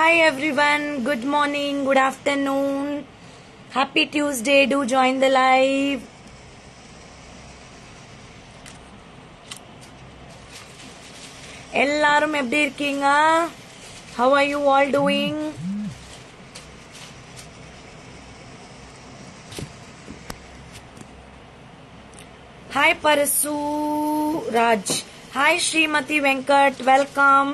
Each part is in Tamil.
Hi everyone, good morning, good afternoon. Happy Tuesday. Do join the live. எல்லாரும் எப்படி இருக்கீங்க how are you all doing hi parasu raj hi srimati venkat welcome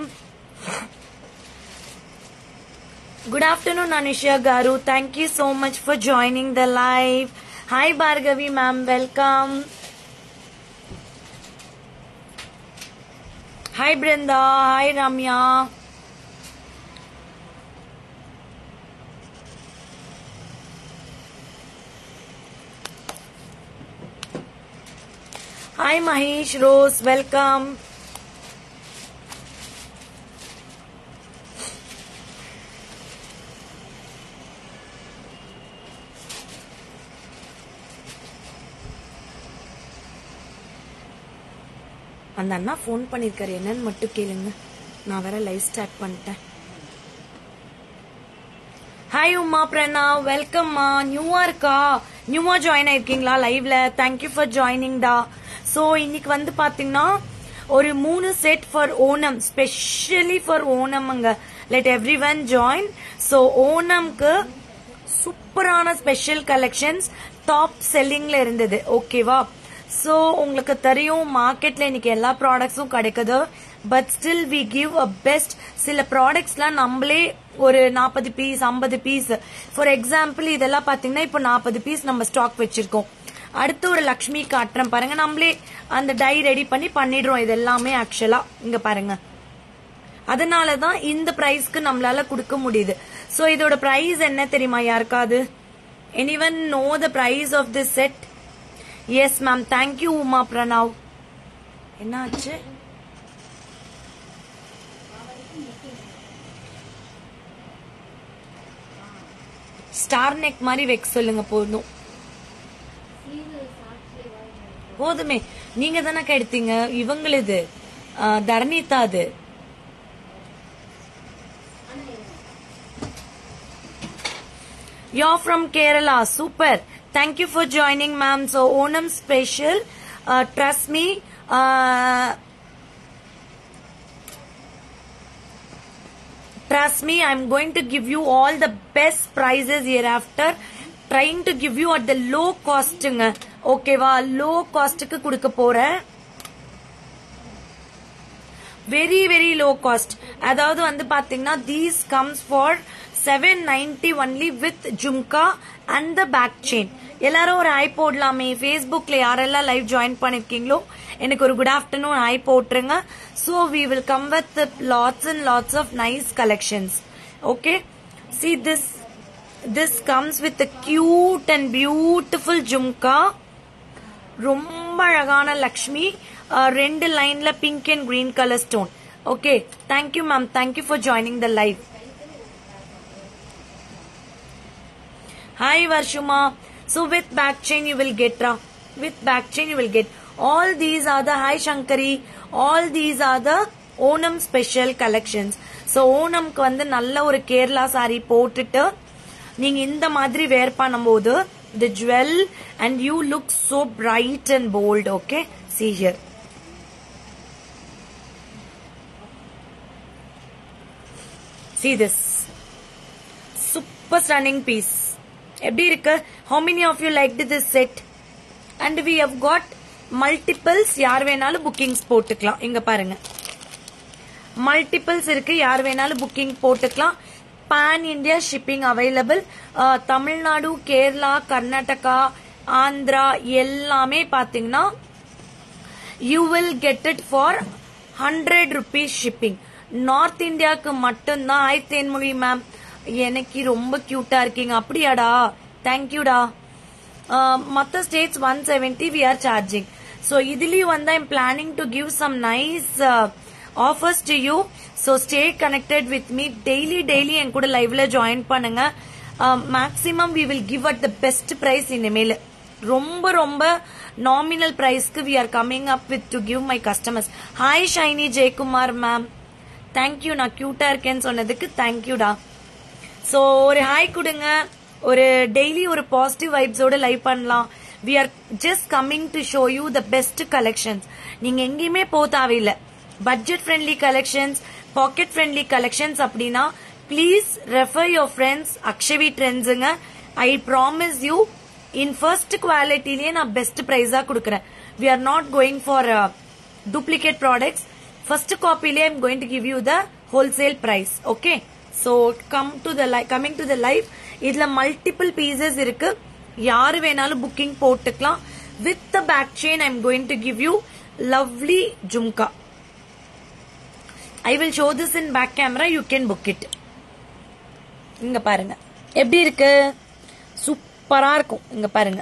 Good afternoon, Anisha Garu. Thank you so much for joining the live. Hi, Bhargavi ma'am. Welcome. Hi, Brenda. Hi, Ramya. Hi, Mahesh Rose. Welcome. அந்த அண்ணா ஃபோன் பண்ணிருக்காரு என்னன்னு மட்டும் கேளுங்க நான் வேற லைவ் ஸ்டார்ட் பண்ணிட்டேன் ஹாய் உமா பிரணாவ் வெல்கம்மா நியூவா இருக்கா நியூவா ஜாயின் ஆயிருக்கீங்களா லைவ்ல தேங்க்யூ ஃபார் ஜாயினிங் டா ஸோ இன்னைக்கு வந்து பாத்தீங்கன்னா ஒரு மூணு set for Onam specially for ஓணம்ங்க let every one join so ஓணம்க்கு சூப்பரான ஸ்பெஷல் கலெக்ஷன்ஸ் டாப் செல்லிங்ல இருந்தது ஓகேவா ஸோ உங்களுக்கு தெரியும் மார்க்கெட்ல இன்னைக்கு எல்லா ப்ராடக்ட்ஸும் கிடைக்குது but still we give a best சில ப்ராடக்ட்ஸ்லாம் நம்மளே ஒரு நாற்பது பீஸ் ஐம்பது பீஸ் ஃபார் எக்ஸாம்பிள் இதெல்லாம் பாத்தீங்கன்னா இப்போ நாற்பது பீஸ் நம்ம ஸ்டாக் வச்சிருக்கோம் அடுத்து ஒரு லக்ஷ்மி காட்டுறேன் பாருங்க நம்மளே அந்த டை ரெடி பண்ணி பண்ணிடுறோம் இது எல்லாமே ஆக்சுவலா இங்க பாருங்க அதனாலதான் இந்த பிரைஸ்க்கு நம்மளால கொடுக்க முடியுது சோ இதோட பிரைஸ் என்ன தெரியுமா யாருக்காவது anyone know the price of this set yes ma'am thank you Uma Pranav என்னாச்சு ஸ்டார் நெக் மாதிரி வைக்க சொல்லுங்க போதும் போதுமே நீங்க தானே எடுத்தீங்க இவங்களுது தரணிதா அது You're from Kerala. Super. Thank you for joining, ma'am. So, Onam special. Uh, trust me. Uh, trust me, I'm going to give you all the best prices hereafter. Trying to give you at the low costing. ஓகேவா லோ காஸ்டுக்கு கொடுக்க போறேன் வெரி வெரி லோ காஸ்ட் அதாவது வந்து பாத்தீங்கன்னா these comes for seven ninety only with jhumka and the back chain எல்லாரும் ஒரு ஐ போடலாமே ஃபேஸ்புக்ல யாரெல்லாம் லைவ் ஜாயின் பண்ணிருக்கீங்களோ எனக்கு ஒரு குட் ஆஃப்டர்நூன் ஐ போட்டுருங்க so we will come with lots and lots of nice collections okay see this this comes with cute and beautiful jhumka ரொம்ப அழகான லக்ஷ்மி ரெண்டு லைன்ல pink and green colour stone okay thank you ma'am thank you for joining the live Hi Varshuma. So with back chain you will get Ra. With back chain you will get. All these are the Hi Shankari. All these are the Onam special collections. So ஓணம்க்கு வந்து நல்ல ஒரு கேரளா சாரி போட்டுட்டு நீங்க இந்த மாதிரி வேர் பண்ணும்போது the jewel and you look so bright and bold okay see here see this super stunning piece எப்படி இருக்கு how many of you liked this set and we have got multiples யார் வேணாலும் புக்கிங்ஸ் போட்டுக்கலாம் இங்க பாருங்க மல்டிபிள்ஸ் இருக்கு யார் வேணாலும் புக்கிங் போட்டுக்கலாம் pan India shipping available Tamil Nadu Kerala Karnataka Andhra எல்லாமே பாத்தீங்கன்னா you will get it for hundred rupees shipping north இந்தியாவுக்கு மட்டும்தான் ஆய் தேன்மொழி மேம் எனக்கு ரொம்ப கியூட்டா இருக்கீங்க அப்படியாடா தேங்க்யூடா மற்ற states one seventy we are charging so இதுலயும் வந்து I'm planning to give some nice offers to you so stay connected with me daily daily என் கூட லைவ்ல ஜாயின் பண்ணுங்க maximum we will give at the best price இனிமேல் ரொம்ப ரொம்ப நாமினல் பிரைஸ்க்கு we are coming up with to give my customers hi Shiny Jayakumar ma'am thank you நான் கியூட்டா இருக்கேன்னு சொன்னதுக்கு தேங்க்யூடா ஸோ ஒரு ஹாய் கொடுங்க ஒரு டெய்லி ஒரு பாசிட்டிவ் வைப்ஸோட லைவ் பண்ணலாம் we are just coming to show you the best collections நீங்க எங்கேயுமே போக தேவையில்லை budget friendly collections pocket friendly collections அப்படின்னா please refer your friends Akshavi ட்ரெண்ட்ஸுங்க I promise you in first குவாலிட்டிலேயே நான் பெஸ்ட் ப்ரைஸா கொடுக்குறேன் we are not going for duplicate products first காப்பிலே I'm going to give you the wholesale price okay so come to the coming to the life இதுல மல்டிபிள் பீசஸ் இருக்கு யாரு வேணாலும் புக்கிங் போட்டுக்கலாம் with the back chain I'm going to give you lovely jhumka I will show this in back camera you can book it இங்க பாருங்க எப்படி இருக்கு சூப்பரா இருக்கும் இங்க பாருங்க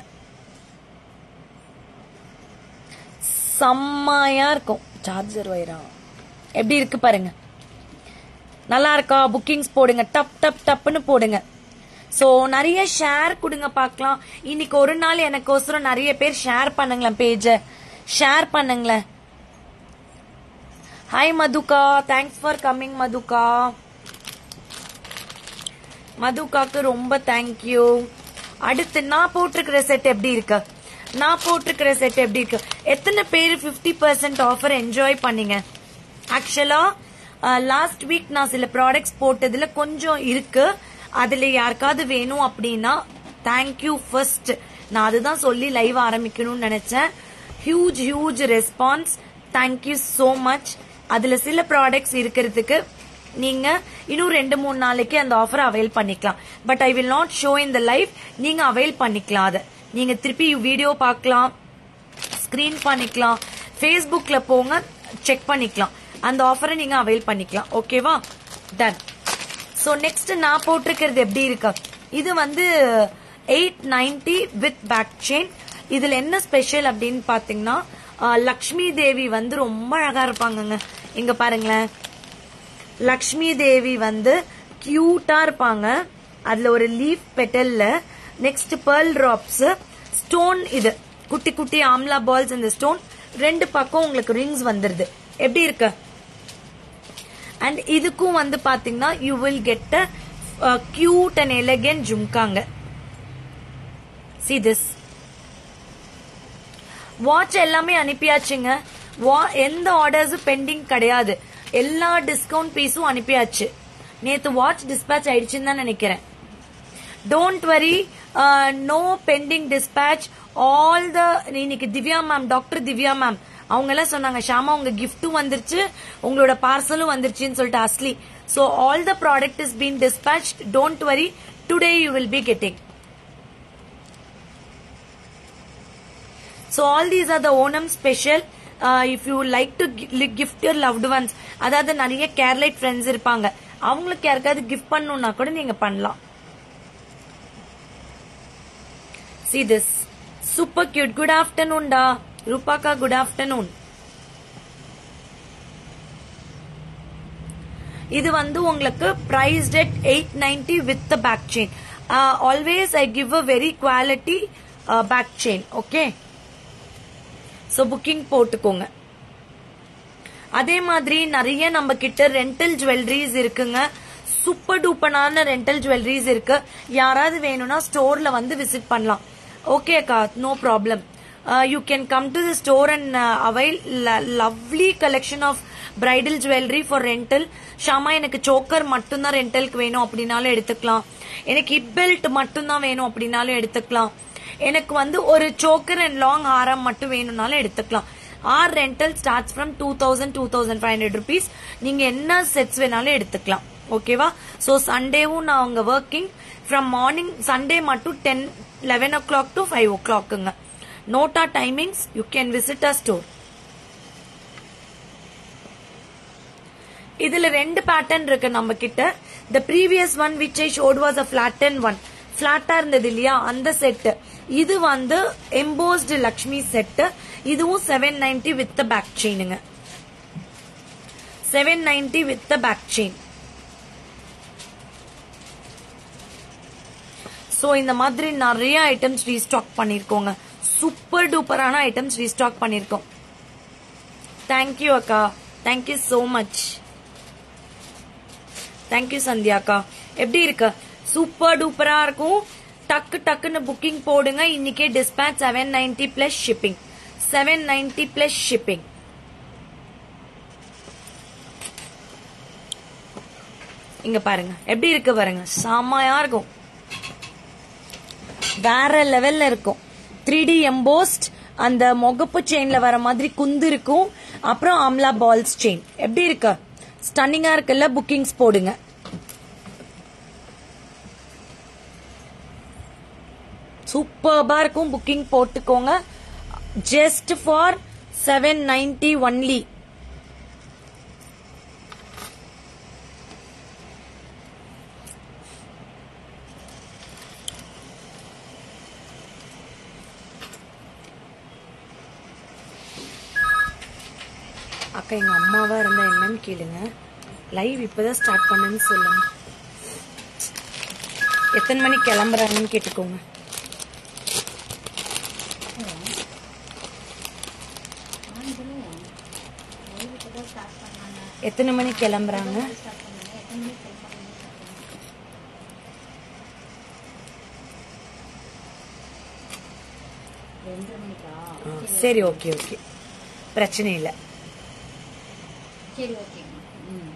செம்மையா இருக்கும் சார்ஜர் வயரா எப்படி இருக்கு பாருங்க நல்லா இருக்கா புக்கிங்ஸ் போடுங்க டப் டப் டப்னு போடுங்க சோ நிறைய ஷேர் கொடுங்க பார்க்கலாம் இன்னைக்கு ஒரு நாள் எனக்கோசரம் நிறைய பேர் ஷேர் பண்ணுங்களேன் பேஜ ஷேர் பண்ணுங்களேன் hi Madhuka thanks for coming Madhuka மதுகாக்கு ரொம்ப தேங்க்யூ அடுத்து நான் போட்டிருக்கிற செட் எப்படி இருக்கு நான் போட்டிருக்கிற செட் எப்படி இருக்கு எத்தனை பேர் 50% பர்சன்ட் ஆஃபர் என்ஜாய் பண்ணீங்க ஆக்சுவலா லாஸ்ட் வீக் நான் சில ப்ராடக்ட்ஸ் போட்டதுல கொஞ்சம் இருக்கு அதுல யாருக்காவது வேணும் அப்படின்னா தேங்க்யூ ஃபர்ஸ்ட் நான் அதுதான் சொல்லி லைவ் ஆரம்பிக்கணும்னு நினைச்சேன் huge huge response thank you so much அதுல சில ப்ராடக்ட்ஸ் இருக்கிறதுக்கு நீங்க இன்னும் ரெண்டு மூணு நாளைக்கு அந்த ஆஃபர் அவைல் பண்ணிக்கலாம் but I will not show in the live நீங்க அவைல் பண்ணிக்கலாம் அதை நீங்க திருப்பி வீடியோ பார்க்கலாம் ஸ்கிரீன் பண்ணிக்கலாம் ஃபேஸ்புக்ல போங்க செக் பண்ணிக்கலாம் அந்த ஆஃபரை நீங்க அவைல் பண்ணிக்கலாம் ஓகேவா டன் ஸோ நெக்ஸ்ட் நான் போட்டிருக்கிறது எப்படி இருக்கு இது வந்து eight ninety with back chain இதுல என்ன ஸ்பெஷல் அப்படின்னு பாத்தீங்கன்னா அஹ், லக்ஷ்மி தேவி வந்து ரொம்ப அழகா இருப்பாங்கங்க இங்க பாருங்களேன் லக்ஷ்மி தேவி வந்து கியூட்டா இருப்பாங்க அதுல ஒரு லீஃப் பெட்டல்ல நெக்ஸ்ட் pearl டிராப்ஸ் ஸ்டோன் இது குட்டி குட்டி ஆம்லா பால்ஸ் இந்த ஸ்டோன் ரெண்டு பக்கம் உங்களுக்கு ரிங்ஸ் வந்துருது எப்படி இருக்கு அண்ட் இதுக்கும் வந்து பாத்தீங்கன்னா you will get a cute and elegant ஜும்காங்க சி திஸ் வாட்ச் எல்லாமே அனுப்பியாச்சுங்க வா- எந்த ஆர்டர்ஸும் பெண்டிங் கிடையாது எல்லா டிஸ்கவுண்ட் பீஸும் அனுப்பியாச்சு நேத்து வாட்ச் டிஸ்பேச் ஆயிடுச்சுன்னு தான் நினைக்கிறேன் don't worry no pending dispatch all the இன்னைக்கு Divya ma'am doctor Divya ma'am அவங்க எல்லாம் சொன்னாங்க ஷாமா உங்க கிஃப்டும் வந்துருச்சு உங்களோட பார்சலும் வந்துருச்சுன்னு சொல்லிட்டு அஸ்லி so all the product is been dispatch don't worry today you will be getting So all these are the Onam special. Uh, if you like to gi- gift your loved ones, அதாவது நிறைய கேர்லைட் ஃப்ரெண்ட்ஸ் இருப்பாங்க அவங்களுக்கு யாருக்காவது கிஃப்ட் பண்ணணும்னா கூட நீங்க பண்ணலாம் see this super cute good afternoon டா ரூபாக்கா குட் ஆஃப்டர்நூன் இது வந்து உங்களுக்கு priced at eight ninety with the back chain always I give a very quality back chain okay so booking போட்டுக்கோங்க அதே மாதிரி நிறைய நம்ம கிட்ட ரெண்டல் ஜுவல்லரிஸ் இருக்குங்க சூப்பர் டூப்பனான ரெண்டல் ஜுவல்லரிஸ் இருக்கு யாராவது வேணும்னா ஸ்டோர்ல வந்து விசிட் பண்ணலாம் ஓகே அக்கா no problem you can come to the store and avail lovely collection of bridal jewellery for rental Shama எனக்கு சோக்கர் மட்டும்தான் ரெண்டலுக்கு வேணும் அப்படின்னாலும் எடுத்துக்கலாம் எனக்கு ஹிப் பெல்ட் மட்டும்தான் வேணும் அப்படின்னாலும் எடுத்துக்கலாம் எனக்கு வந்து ஒரு சோக்கர் அண்ட் லாங் ஹாரம் மட்டும் வேணும்னாலும் எடுத்துக்கலாம் or rental starts from two thousand two thousand five hundred rupees நீங்க என்ன செட்ஸ் வேணாலும் எடுத்துக்கலாம் ஓகேவா ஸோ சண்டேவும் நான் அவங்க ஒர்க்கிங் ஃப்ரம் மார்னிங் சண்டே மட்டும் ten eleven o'clock to five ஓ கிளாக்குங்க நோட்டா timings you can visit a store இதுல ரெண்டு பேட்டர்ன் இருக்கு நம்ம கிட்ட the previous one which I showed was a flatten one ஃபிளாட்டா இருந்தது இல்லையா அந்த செட் இது வந்து எம்போஸ்டு லக்ஷ்மி செட் இதுவும் செவன் நைன்டி வித் பேக் செயினுங்க seven ninety with back chain so இந்த மாதிரி நிறைய ஐட்டம்ஸ் ரீஸ்டாக் பண்ணிருக்கோங்க சூப்பர் டூப்பரான ஐட்டம்ஸ் ரீஸ்டாக் பண்ணிருக்கோம் தேங்க்யூ அக்கா தேங்க்யூ so மச் தேங்க்யூ சந்தியாக்கா எப்படி இருக்கு சூப்பர் டூப்பரா இருக்கும் டக்கு டக்குன்னு புக்கிங் போடுங்க இன்னைக்கே dispatch seven ninety plus shipping seven ninety plus shipping இங்க பாருங்க எப்படி இருக்கு பாருங்க செம்மையா இருக்கும் வேற லெவல்ல இருக்கும் த்ரீ டி எம்போஸ்ட் அந்த முகப்பு செயின்ல வர மாதிரி குந்து இருக்கும் அப்புறம் ஆம்லா பால்ஸ் செயின் எப்படி இருக்கு ஸ்டன்னிங்கா இருக்குல்ல புக்கிங்ஸ் போடுங்க சூப்பர்பா இருக்கும் புக்கிங் போட்டுக்கோங்க just for seven ninety only அக்கா எங்க அம்மாவா இருந்தா என்னன்னு கேளுங்க லைவ் இப்பதான் ஸ்டார்ட் பண்ணுன்னு சொல்லுங்க எத்தனை மணிக்கு கிளம்புறாங்கன்னு கேட்டுக்கோங்க எத்தனை மணிக்கு கிளம்புறாங்க ஆ, சரி ஓகே ஓகே பிரச்சனை இல்லை சரி ஓகேம்மா ம்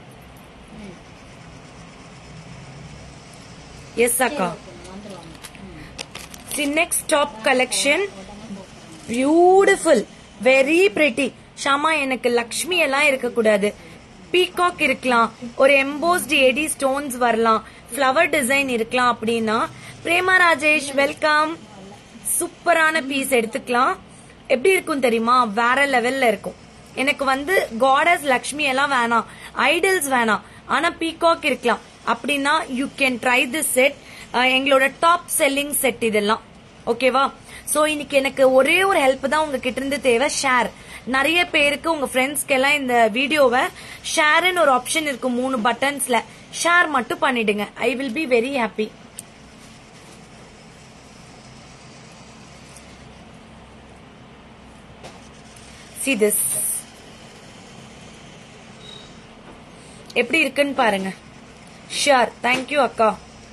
எஸ் அக்கா வந்துருவாங்க hmm the next top collection beautiful very pretty Shama எனக்கு லக்ஷ்மி எல்லாம் இருக்க கூடாது பீகாக் இருக்கலாம் ஒரு எம்போஸ்ட் எடி ஸ்டோன்ஸ் வரலாம் ஃப்ளவர் டிசைன் இருக்கலாம் அப்படின்னா பிரேமா ராஜேஷ் வெல்கம் சூப்பரான பீஸ் எடுத்துக்கலாம் எப்படி இருக்கும் தெரியுமா வேற லெவல்ல இருக்கும் எனக்கு வந்து காடஸ் லக்ஷ்மி எல்லாம் வேணாம் ஐடல்ஸ் வேணாம் ஆனா பீகாக் இருக்கலாம் அப்படின்னா you can try this set எங்களோட டாப் செல்லிங் செட் இதெல்லாம் ஓகேவா சோ இன்னைக்கு எனக்கு ஒரே ஒரு ஹெல்ப் தான் உங்ககிட்ட இருந்து தேவை ஷேர் நிறைய பேருக்கு உங்க ஃப்ரெண்ட்ஸ்க்கு எல்லாம் இந்த வீடியோவை ஷேர்னு ஒரு ஆப்ஷன் இருக்கும் மூணு பட்டன்ஸ்ல ஷேர் மட்டும் பண்ணிடுங்க I will be very happy see this எப்படி இருக்குன்னு பாருங்க ஷியர் தேங்க்யூ அக்கா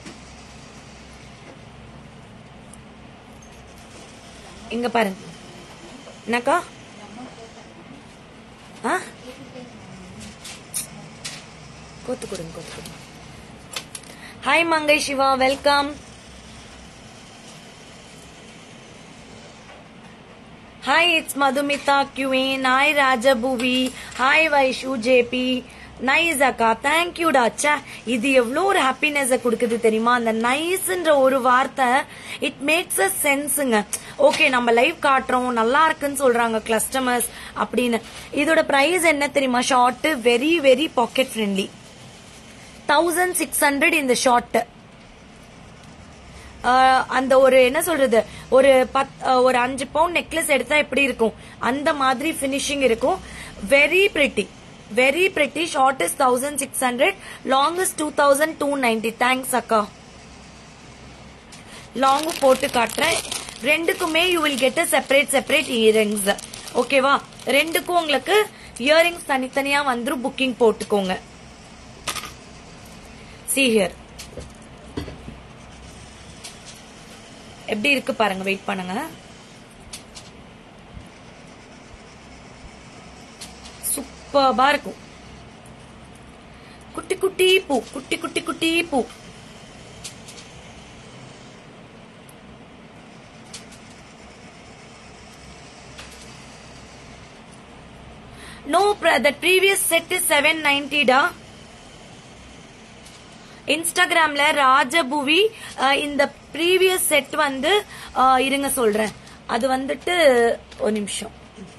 இங்க பாருங்க என்னக்கா ஆ கோத்து கொடுங்க கோத்து கொடுங்க hi Mangai Siva welcome Hi, it's Madhumita Queen. Hi, Rajabuvi. Hi, Vaishu JP. Nice அக்கா தேங்க்யூடா அச்சா இது எவ்வளோ ஒரு ஹாப்பினஸ் கொடுக்குது தெரியுமா அந்த நைஸ்ன்ற ஒரு வார்த்தை இட் மேக்ஸ் அ சென்ஸுங்க ஓகே நம்ம லைவ் காட்டுறோம் நல்லா இருக்குன்னு சொல்றாங்க கஸ்டமர்ஸ் அப்படின்னு இதோட பிரைஸ் என்ன தெரியுமா short very very pocket friendly thousand six hundred இந்த ஷார்ட் ஆஹ் அந்த ஒரு என்ன சொல்றது ஒரு பத் ஆஹ் ஒரு அஞ்சு பவுண்ட் நெக்லஸ் எடுத்தா எப்படி இருக்கும் அந்த மாதிரி பினிஷிங் இருக்கும் very pretty very pretty short is thousand six hundred long is two thousand two ninety thanks அக்கா லாங்கும் போட்டு காட்டுறேன் ரெண்டுக்குமே you will get separate separate earrings ஓகேவா ரெண்டுக்கும் உங்களுக்கு இயரிங்ஸ் தனித்தனியா வந்துரும் புக்கிங் போட்டுக்கோங்க see here எப்படி இருக்கு பாருங்க வெயிட் பண்ணுங்க சூப்பர்பா இருக்கும் குட்டி குட்டி பூ குட்டி குட்டி குட்டி பூ no that previous set is 790 டா இன்ஸ்டாகிராம்ல ராஜபுவி அஹ், இந்த ப்ரீவியஸ் செட் வந்து அஹ், இருங்க சொல்றேன் அது வந்துட்டு ஒரு நிமிஷம்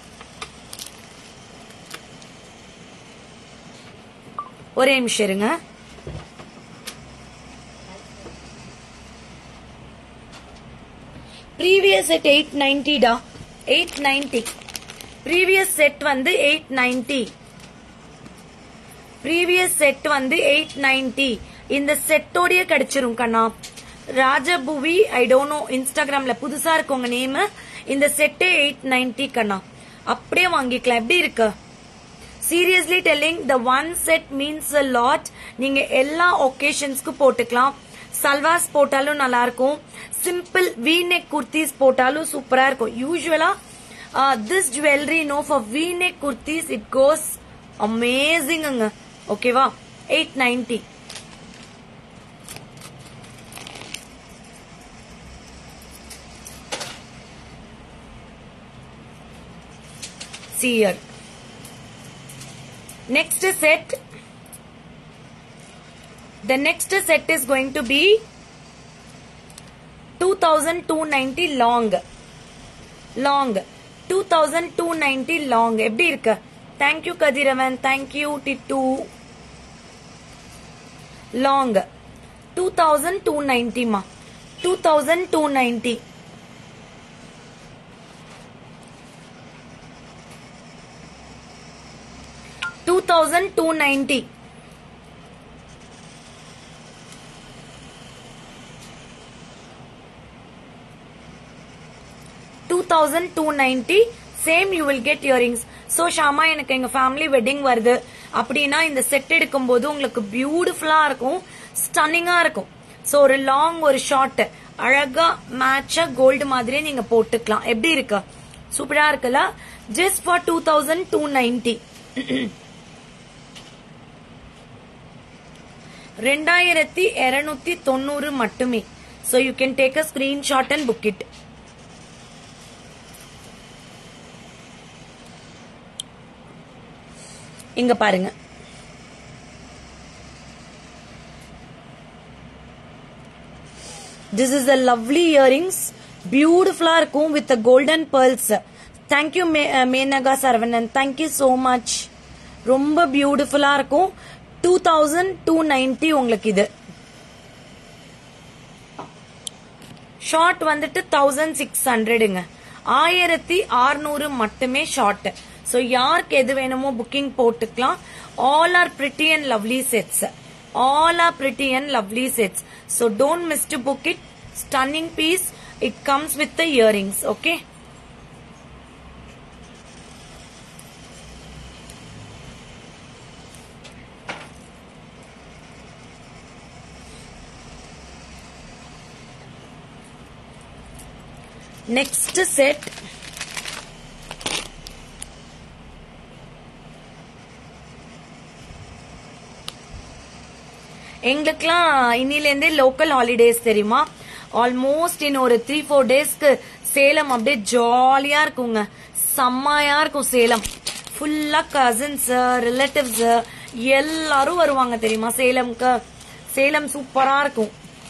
ஒரே நிமிஷம் இருங்க ப்ரீவியஸ் செட் எயிட் நைன்டிடா எயிட் நைன்டி ப்ரீவியஸ் செட் வந்து எயிட் நைன்டி ப்ரீவியஸ் செட் வந்து எயிட் நைன்டி இந்த செட்டோடய கிடைச்சிரும் கண்ணா ராஜபுவி ஐ டோன்ட் நோ இன்ஸ்டாகிராம்ல புதுசா இருக்கு உங்க நேம் இந்த செட்டே எயிட் நைன்டி கண்ணா அப்படியே வாங்கிக்கலாம் எப்படி இருக்கு seriously telling the one set means a lot நீங்க எல்லா ஒகேஷன்ஸ்க்கு போட்டுக்கலாம் சல்வாஸ் போட்டாலும் நல்லா இருக்கும் சிம்பிள் வி நெக் குர்த்திஸ் போட்டாலும் சூப்பரா இருக்கும் யூஸ்வலா this jewellery no for V neck kurtis it goes அமேசிங்ங்க ஓகேவா eight ninety see here next set the next set is going to be 2290 long long 2290 long எப்படி இருக்கு thank you Kathiravan thank you டிட்டு long 2290 மா 2290 2290 2290 same you will get earrings so Shama எனக்கு எங்க ஃபேமிலி வெட்டிங் வருது அப்படின்னா இந்த செட் எடுக்கும் போது உங்களுக்கு பியூட்டிஃபுல்லா இருக்கும் ஸ்டன்னிங்கா இருக்கும் சோ ஒரு லாங் ஒரு ஷார்ட் அழகா மேட்சா கோல்டு மாதிரி நீங்க போட்டுக்கலாம் எப்படி இருக்கு சூப்பரா இருக்குல்ல just for two thousand two ninety ரெண்டாயிரத்தி இருநூத்தி தொண்ணூறு மட்டுமே so you can take a screenshot and book it இங்க பாருங்க this is a lovely earrings பியூட்டிஃபுல்லா இருக்கும் with golden pearls thank you Menaka Saravanan thank you so much ரொம்ப பியூட்டிஃபுல்லா இருக்கும் டூ தௌசண்ட் டூ நைன்டி உங்களுக்கு இது ஷார்ட் வந்துட்டு தௌசண்ட் சிக்ஸ் ஹண்ட்ரடுங்க ஆயிரத்தி அறுநூறு மட்டுமே ஷார்ட் ஸோ யாருக்கு எது வேணுமோ புக்கிங் போட்டுக்கலாம் all are pretty and lovely sets all are pretty and lovely sets so don't miss to book it stunning piece it comes with the earrings okay next set எங்களுக்குலாம் இன்னிலேருந்தே லோக்கல் ஹாலிடேஸ் தெரியுமா ஆல்மோஸ்ட் இன்னும் ஒரு த்ரீ ஃபோர் டேஸ்க்கு சேலம் அப்படியே ஜாலியா இருக்குங்க செம்மையா இருக்கும் சேலம் ஃபுல்லா கசின்ஸ் ரிலேட்டிவ்ஸ் எல்லாரும் வருவாங்க தெரியுமா சேலம்க்கு சேலம் சூப்பரா இருக்கும்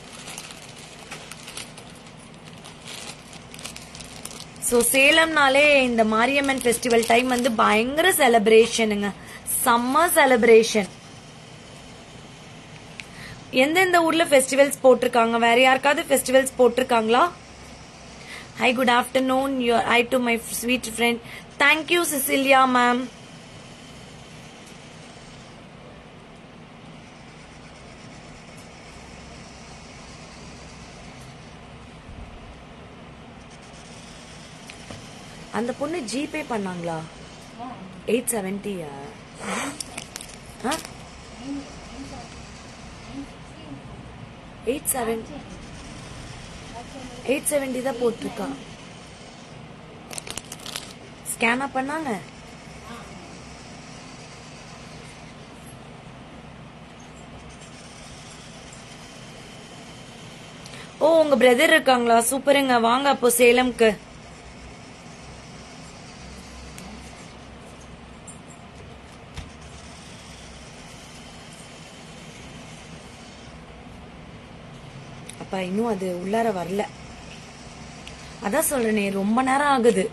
ஸோ சேலம்னாலே இந்த மாரியம்மன் ஃபெஸ்டிவல் டைம் வந்து பயங்கர செலிப்ரேஷனுங்க செம்ம செலிப்ரேஷன் எந்தெந்த ஊர்ல ஃபெஸ்டிவல்ஸ் போட்டிருக்காங்க வேற யாருக்காவது ஃபெஸ்டிவல்ஸ் போட்டிருக்காங்களா hi good afternoon your I to my sweet friend thank you Cecilia ma'am அந்த பொண்ணு ஜிபே பண்ணாங்களா எயிட் செவன்டியா எயிட் செவன் எயிட் செவன்டி தான் போட்டிருக்கா ஸ்கேனா பண்ணாங்க ஓ உங்க பிரதர் இருக்காங்களா சூப்பருங்க வாங்க அப்போ சேலம்க்கு அப்பா இன்னும் அது உள்ளார வரல அதான் சொல்றேனே ரொம்ப நேரம் ஆகுது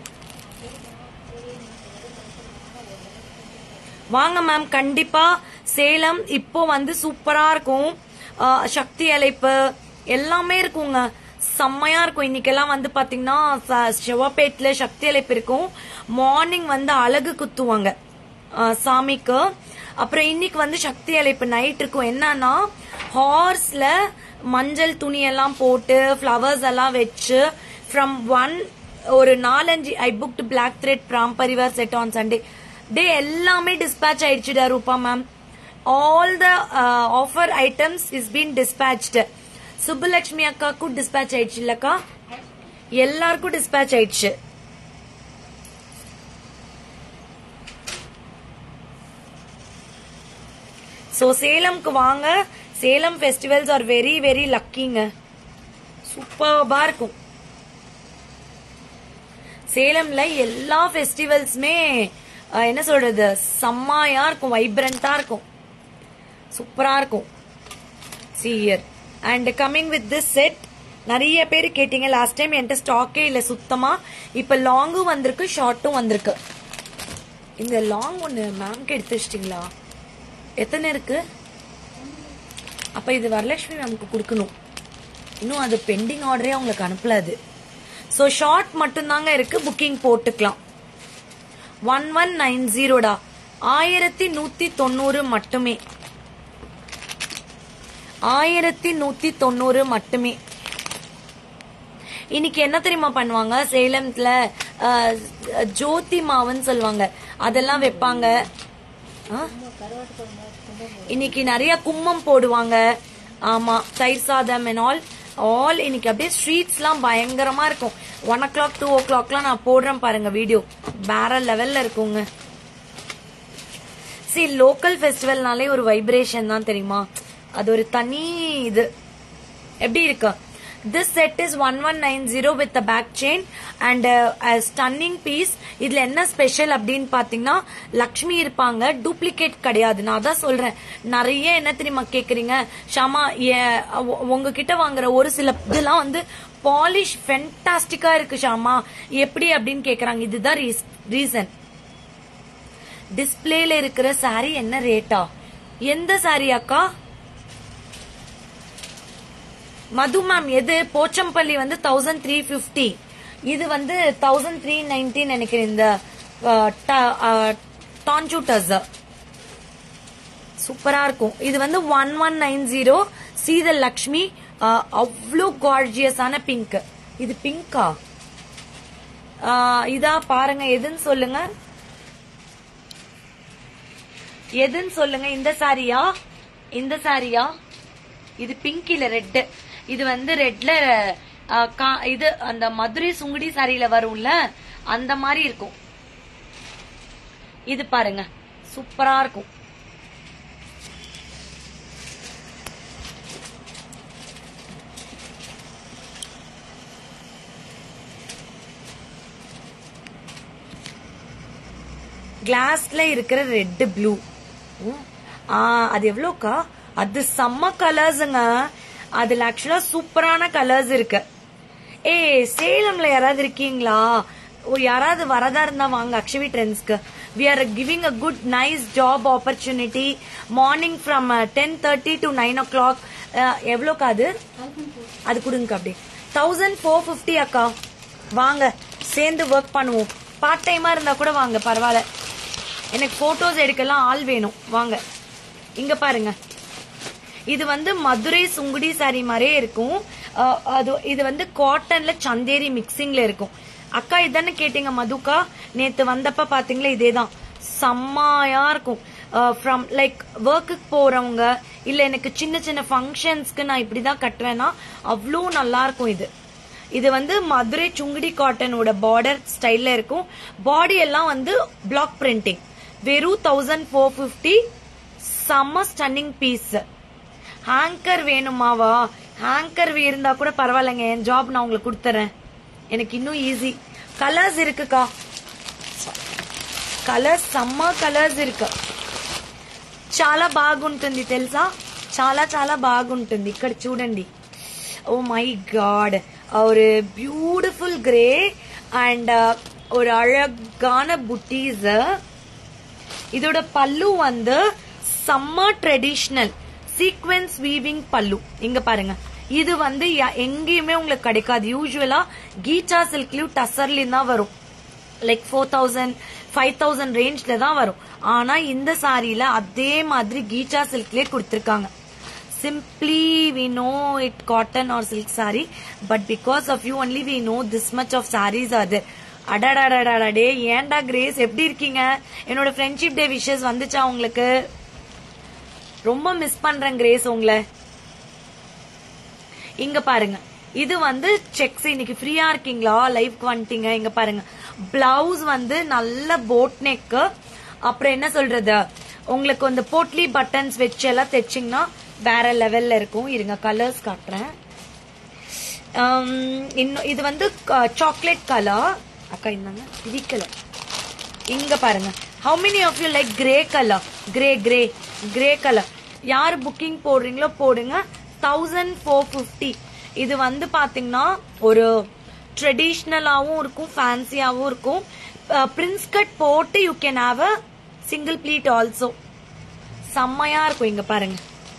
வாங்க மேம் கண்டிப்பா சேலம் இப்போ வந்து சூப்பரா இருக்கும் ஆ, சக்தி அழைப்பு எல்லாமே இருக்குங்க செம்மையா இருக்கும் இன்னைக்கெல்லாம் வந்து பாத்தீங்கன்னா ச- செவ்வாப்பேட்ல சக்தி அழைப்பு இருக்கும் மார்னிங் வந்து அழகு குத்துவாங்க ஆ, சாமிக்கு அப்புறம் இன்னைக்கு வந்து சக்தி அழைப்பு நைட் இருக்கும் என்னன்னா ஹார்ஸ்ல மஞ்சள் துணி எல்லாம் போட்டு ஃப்ளவர்ஸ் எல்லாம் வச்சு ஃப்ரம் ஒன் ஒரு நாலஞ்சு ஐ புக்டு பிளாக் த்ரெட் பிராம் பரிவார் செட் ஆன் சண்டே டே எல்லாமே டிஸ்பேச் ஆயிடுச்சுடா Rupa ma'am all the offer items is been dispatched Subbulakshmi அக்காக்கும் டிஸ்பேச் ஆயிடுச்சு இல்லக்கா எல்லாருக்கும் டிஸ்பேச் ஆயிடுச்சு சோ சேலம்க்கு வாங்க Salem festivals are very very லக்கிங்க சூப்பர்பா இருக்கும் சேலம்ல எல்லா ஃபெஸ்டிவல்ஸுமே என்ன சொல்றது செம்மாயா இருக்கும் வைப்ரண்டா இருக்கும் சூப்பரா இருக்கும் cheer and coming with this set நிறைய பேர் கேட்டீங்க லாஸ்ட் டைம் என்கிட்ட ஸ்டாக்கே இல்ல சுத்தமா இப்ப லாங்கும் வந்திருக்கு ஷார்ட்டும் வந்திருக்கு இந்த லாங் ஒன்னு மேம்க்கு எடுத்து வச்சிட்டீங்களா எத்தனை இருக்கு அப்ப இது வரலட்சுமி மேம்க்கு கொடுக்கணும் இன்னும் அது பெண்டிங் ஆர்டரே அவங்களுக்கு அனுப்பல அது ஸோ ஷார்ட் மட்டும்தாங்க இருக்கு புக்கிங் போட்டுக்கலாம் ஒன் ஒன் நைன் ஜீரோடா ஆயிரத்தி நூத்தி தொண்ணூறு மட்டுமே ஆயிரத்தி நூத்தி தொண்ணூறு மட்டுமே இன்னைக்கு என்ன தெரியுமா பண்ணுவாங்க சேலம்ல அஹ், ஜோதி மாவுன்னு சொல்லுவாங்க அதெல்லாம் வைப்பாங்க ஆ? இன்னைக்கு நிறைய கும்மம் போடுவாங்க ஆமா தயிர் சாதம் and ஆல் ஆல் இன்னைக்கு அப்படியே ஸ்ட்ரீட்ஸ் எல்லாம் பயங்கரமா இருக்கும் ஒன் ஓ கிளாக் டூ ஓ கிளாக்லாம் நான் போடுறேன் பாருங்க வீடியோ வேற லெவல்ல இருக்குங்க சி லோக்கல் ஃபெஸ்டிவல்னாலே ஒரு வைப்ரேஷன் தான் தெரியுமா அது ஒரு தனி இது எப்படி இருக்கு this set is one one nine zero with back chain and stunning piece இதுல என்ன ஸ்பெஷல் அப்படின்னு பாத்தீங்கன்னா லக்ஷ்மி இருப்பாங்க டூப்ளிகேட் கிடையாது நான் தான் சொல்றேன் நிறைய என்ன தெரியுமா கேக்குறீங்க ஷாமா ஏ- உ- உங்ககிட்ட வாங்குற ஒரு சில இதெல்லாம் வந்து பாலிஷ் ஃபென்டாஸ்டிக்கா இருக்கு ஷாமா எப்படி அப்படின்னு கேக்குறாங்க இதுதான் ரீசன் டிஸ்பிளேல இருக்கிற saree என்ன ரேட்டா எந்த saree அக்கா மது மேம் எது போச்சம்பள்ளி வந்து தௌசண்ட் த்ரீ பிப்டி இது வந்து தௌசண்ட் த்ரீ நைன்டி நினைக்கிறேன் இந்த டான்ஜூட்டர்ஸ் சூப்பரா இருக்கும் இது வந்து ஒன் ஒன் நைன் ஜீரோ சீத லக்ஷ்மி அவ்வளோ கார்ஜியஸான பிங்க் இது பிங்கா இதா பாருங்க எதுன்னு சொல்லுங்க எதுன்னு சொல்லுங்க இந்த சாரியா இந்த சாரியா இது பிங்க் இல்ல ரெட் இது வந்து ரெட்ல இது அந்த மதுரை சுங்குடி சாரியில வரும்ல அந்த மாதிரி இருக்கும் இது பாருங்க சூப்பரா இருக்கும் கிளாஸ்ல இருக்கிற ரெட் ப்ளூ ஆ அது எவ்வளோக்கா அது செம்ம கலர்ஸுங்க அதுல ஆக்சுவலா சூப்பரான கலர்ஸ் இருக்கு ஏ சேலம்ல யாராவது இருக்கீங்களா ஓ யாராவது வரதா இருந்தா வாங்க அக்ஷவி ட்ரெண்ட்ஸ்க்கு we are giving a good nice job opportunity morning from ten thirty to nine o'clock எவ்வளோக்கா அது அது கொடுங்க அப்படி தௌசண்ட் ஃபோர் ஃபிஃப்டி அக்கா வாங்க சேர்ந்து ஒர்க் பண்ணுவோம் பார்ட் டைமா இருந்தா கூட வாங்க பரவாயில்ல எனக்கு போட்டோஸ் எடுக்கலாம் ஆள் வேணும் வாங்க இங்க பாருங்க இது வந்து மதுரை சுங்குடி சாரி மாதிரியே இருக்கும் அஹ், அது இது வந்து காட்டன்ல சந்தேரி மிக்சிங்ல இருக்கும் அக்கா இதானே கேட்டீங்க மதுக்கா நேத்து வந்தப்ப பாத்தீங்களா இதேதான் செம்மாயா இருக்கும் ஃப்ரம் லைக் ஒர்க்குக்கு போறவங்க இல்ல எனக்கு சின்ன சின்ன ஃபங்க்ஷன்ஸ்க்கு நான் இப்படிதான் கட்டுவேன்னா அவ்வளோ நல்லா இருக்கும் இது இது வந்து மதுரை சுங்குடி காட்டனோட பார்டர் ஸ்டைல்ல இருக்கும் பாடி எல்லாம் வந்து பிளாக் பிரிண்டிங் வெறும் தௌசண்ட் ஃபோர் ஃபிஃப்டி செம்ம ஸ்டன்னிங் பீஸ் ஹேங்கர் வேணுமாவா ஹேங்கர் இருந்தா கூட பரவாயில்லைங்க என் ஜாப் நான் உங்களுக்கு கொடுத்துறேன் எனக்கு இன்னும் ஈஸி கலர்ஸ் இருக்குக்கா కలర్స్ సమ్మ కలర్స్ ఇరుక చాలా బాగుంటుంది తెలుసా చాలా చాలా బాగుంటుంది ఇక్కడ చూడండి ஓ மை காட் ஒரு பியூட்டிஃபுல் கிரே அண்ட் ஒரு அழகான புட்டீஸ் இதோட பல்லு வந்து செம்ம ட்ரெடிஷ்னல் சீக்வென்ஸ் வீவிங் பல்லு இங்க பாருங்க இது வந்து ய- எங்கேயுமே உங்களுக்கு கிடைக்காது யூஸ்வலா கீச்சா சில்க்லயும் டசர்லயும் தான் வரும் like four thousand five thousand ரேஞ்ச்ல தான் வரும் ஆனா இந்த சாரியில அதே மாதிரி கீச்சா சில்க்லயே கொடுத்திருக்காங்க simply we know it cotton or silk saree but because of you only we know this much of sarees are there அடடடடடே ஏன்டா கிரேஸ் எப்படி இருக்கீங்க என்னோட ஃப்ரெண்ட்ஷிப் டே விஷஸ் வந்துச்சா உங்களுக்கு ரொம்ப மிஸ் பண்றேன் கிரேஸ் உங்களை இங்க பாருங்க இது வந்து செக்ஸ் இன்னைக்கு ஃப்ரீயா இருக்கீங்களா லைவ்க்கு வந்துட்டீங்க இங்க பாருங்க பிளவுஸ் வந்து நல்ல போட் நெக் அப்புறம் என்ன சொல்றது உங்களுக்கு அந்த போட்லி பட்டன்ஸ் வச்சு எல்லாம் தைச்சிங்கன்னா வேற லெவல்ல இருக்கும் இருங்க கலர்ஸ் காட்டுறேன் ஆம், இன்னும் இது வந்து சாக்லேட் கலர் அக்கா இந்தாங்க பிடிக்கல இங்க பாருங்க how many of you like grey colour grey grey grey colour யார் புக்கிங் போடுறீங்களோ போடுங்க தௌசண்ட் ஃபோர் ஃபிஃப்டி இது வந்து பாத்தீங்கன்னா ஒரு ட்ரெடிஷ்னலாவும் இருக்கும் ஃபேன்சியாவும் இருக்கும் பிரின்ஸ் கட் போட்டு you can have a single pleat also செம்மையா இருக்கும் இங்க பாருங்க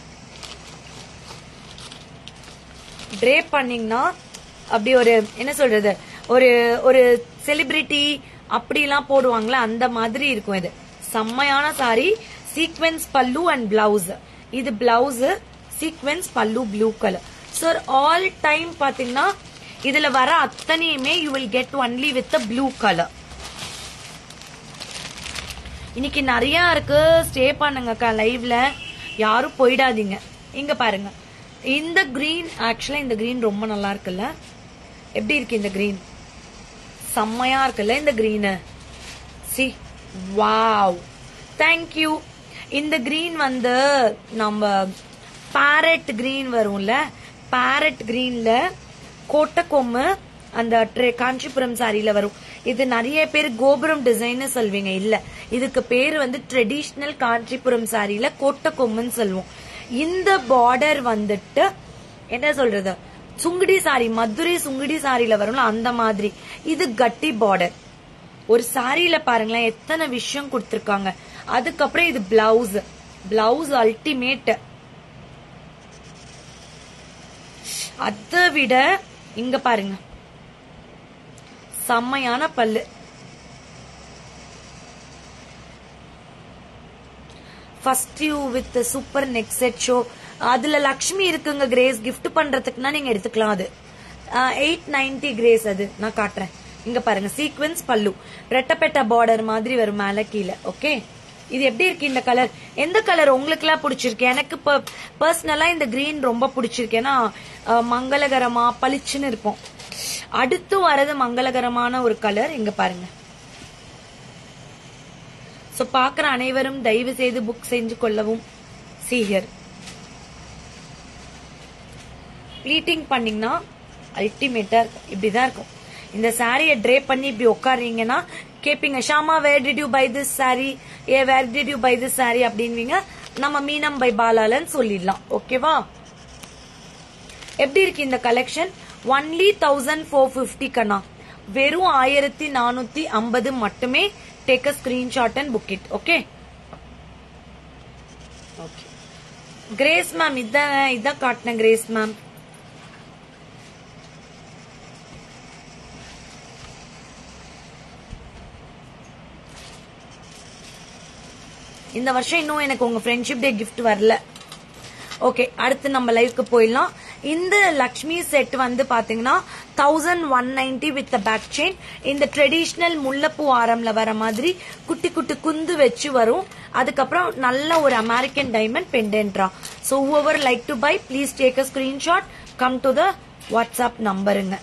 ட்ரேப் பண்ணீங்கன்னா அப்படி ஒரு என்ன சொல்றது ஒரு ஒரு செலிபிரிட்டி அப்படிலாம் போடுவாங்களே அந்த மாதிரி இருக்கும் இது செம்மையான sari sequence pallu and blouse இது blouse sequence pallu blue colour sir all time பாத்தீங்கன்னா இதுல வர அத்தனையுமே you will get only with blue colour இன்னைக்கு நிறைய இருக்கு ஸ்டே பண்ணுங்கக்கா லைவ்ல யாரும் போயிடாதீங்க இங்க பாருங்க இந்த கிரீன் ஆக்சுவலா இந்த கிரீன் ரொம்ப நல்லா இருக்குல்ல எப்படி இருக்கு இந்த கிரீன் செம்மையா இருக்குல்ல இந்த கிரீனு சி வாவ் தேங்க்யூ இந்த கிரீன் வந்து நம்ம பேரட் கிரீன் வரும்ல பேரட் கிரீன்ல கோட்டக்கொம்மு அந்த ட்ரெ- காஞ்சிபுரம் சாரியில வரும் இது நிறைய பேர் கோபுரம் டிசைன் சொல்வீங்க இல்ல இதுக்கு பேரு வந்து ட்ரெடிஷ்னல் காஞ்சிபுரம் சாரியில கோட்டக்கொம்முன்னு சொல்லுவோம் இந்த பார்டர் வந்துட்டு என்ன சொல்றது சுங்குடி சாரி மதுரை சுங்குடி சாரியில வரும்ல அந்த மாதிரி இது கட்டி பார்டர் ஒரு சாரியில பாருங்களேன் எத்தனை விஷயம் கொடுத்திருக்காங்க அதுக்கப்புறம் இது பிளவுஸ் பிளவுஸ் அல்டிமேட் அதை விட இங்க பாருங்க செம்மையான pallu first you with super neck set show அதுல லக்ஷ்மி இருக்குங்க கிரேஸ் gift பண்றதுக்குன்னா நீங்க எடுத்துக்கலாம் அது எயிட் நைன்டி கிரேஸ் அது நான் காட்டுறேன் இங்க பாருங்க சீக்வென்ஸ் பல்லு ரெட்டப்பெட்ட பார்டர் மாதிரி வரும் மேல கீழே ஓகே இது எப்படி இருக்கு இந்த கலர் எந்த கலர் உங்களுக்கு எல்லாம் பிடிச்சிருக்கு எனக்கு பர்சனலா இந்த கிரீன் ரொம்ப பிடிச்சிருக்கு ஏன்னா அஹ், மங்களகரமா பளிச்சுன்னு இருக்கும் அடுத்து வரது மங்களகரமான ஒரு கலர் இங்க பாருங்க சோ பாக்குற அனைவரும் தயவு செய்து புக் செஞ்சு கொள்ளவும் சீஹர் ப்ளீட்டிங் பண்ணீங்கன்னா அல்டிமேட்டா இருக்கும் இப்படிதான் இருக்கும் இந்த சாரியை ட்ரே பண்ணி இப்படி உட்காருறீங்கன்னா கேப்பீங்க Shama where did you buy this sari ஏ where did you buy this sari அப்படின்வீங்க நம்ம மீனம் பை பாலாலன்னு சொல்லிடலாம் ஓகேவா எப்படி இருக்கு இந்த collection only thousand four fifty கண்ணா வெறும் ஆயிரத்தி நானூத்தி ஐம்பது மட்டுமே take a screenshot and book it okay okay Grace ma'am இதான் இதான் காட்டினேன் கிரேஸ் மேம் இந்த வருஷம் இன்னும் எனக்கு உங்க ஃப்ரெண்ட்ஷிப் டே gift வரல ஓகே அடுத்து நம்ம லைவ்க்கு போயிடலாம் இந்த லக்ஷ்மி செட் வந்து பாத்தீங்கன்னா thousand one ninety with back chain இந்த ட்ரெடிஷ்னல் முல்லைப்பூ ஆரம்ல வர மாதிரி குட்டி குட்டி குந்து வச்சு வரும் அதுக்கப்புறம் நல்ல ஒரு அமெரிக்கன் டைமண்ட் பெண்டென்ட்ரா so whoever like to buy please take a screenshot come to the WhatsApp நம்பருங்க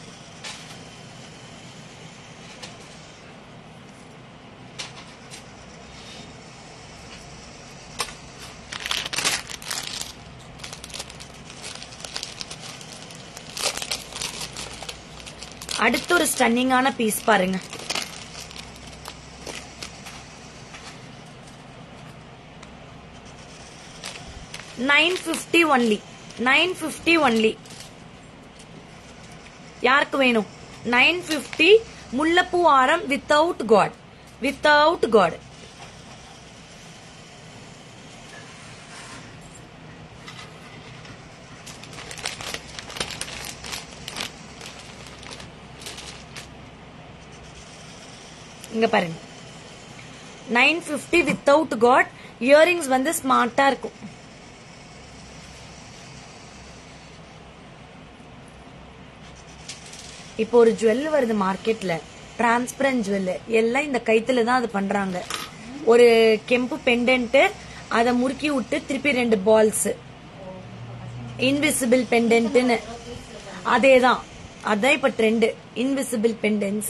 அடுத்து ஒரு ஸ்டன்னிங்கான பீஸ் பாருங்க nine fifty only nine fifty only யாருக்கு வேணும் நைன் பிப்டி முல்லைப்பூ ஆரம் வித்தவுட் காட் வித்தவுட் காட் இங்க பாருங்க nine fifty without God earrings வந்து ஸ்மார்ட்டா இருக்கும் இப்போ ஒரு ஜுவல் வருது மார்க்கெட்ல டிரான்ஸ்பரண்ட் ஜுவல் எல்லாம் இந்த கைத்துல தான் அது பண்றாங்க ஒரு கெம்பு பெண்டன்ட் அதை முறுக்கி விட்டு திருப்பி ரெண்டு பால்ஸ் இன்விசிபிள் பெண்டன்ட்னு அதேதான் அதான் இப்ப trend invisible pendants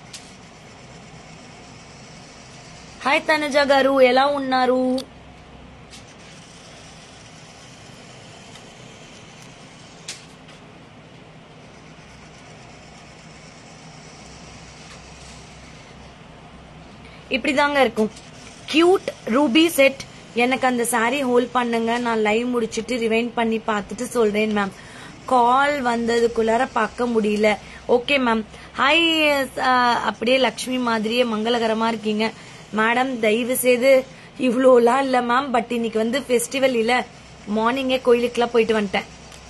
hi Tanuja garu ఎలా ఉన్నారు இப்படிதாங்க இருக்கும் கியூட் ரூபி செட் எனக்கு அந்த saree ஹோல்ட் பண்ணுங்க நான் லைவ் முடிச்சிட்டு ரிவைண்ட் பண்ணி பார்த்துட்டு சொல்றேன் மேம் கால் வந்ததுக்குள்ளார பார்க்க முடியல ஓகே மேம் ஹாய் அப்படியே லக்ஷ்மி மாதிரியே மங்களகரமா இருக்கீங்க மேடம் தயவு செய்து இவ்வளோலாம் இல்ல மேம் பட் இன்னைக்கு வந்து ஃபெஸ்டிவல் இல்ல மார்னிங்கே கோயிலுக்குலாம் போயிட்டு வந்துட்டேன்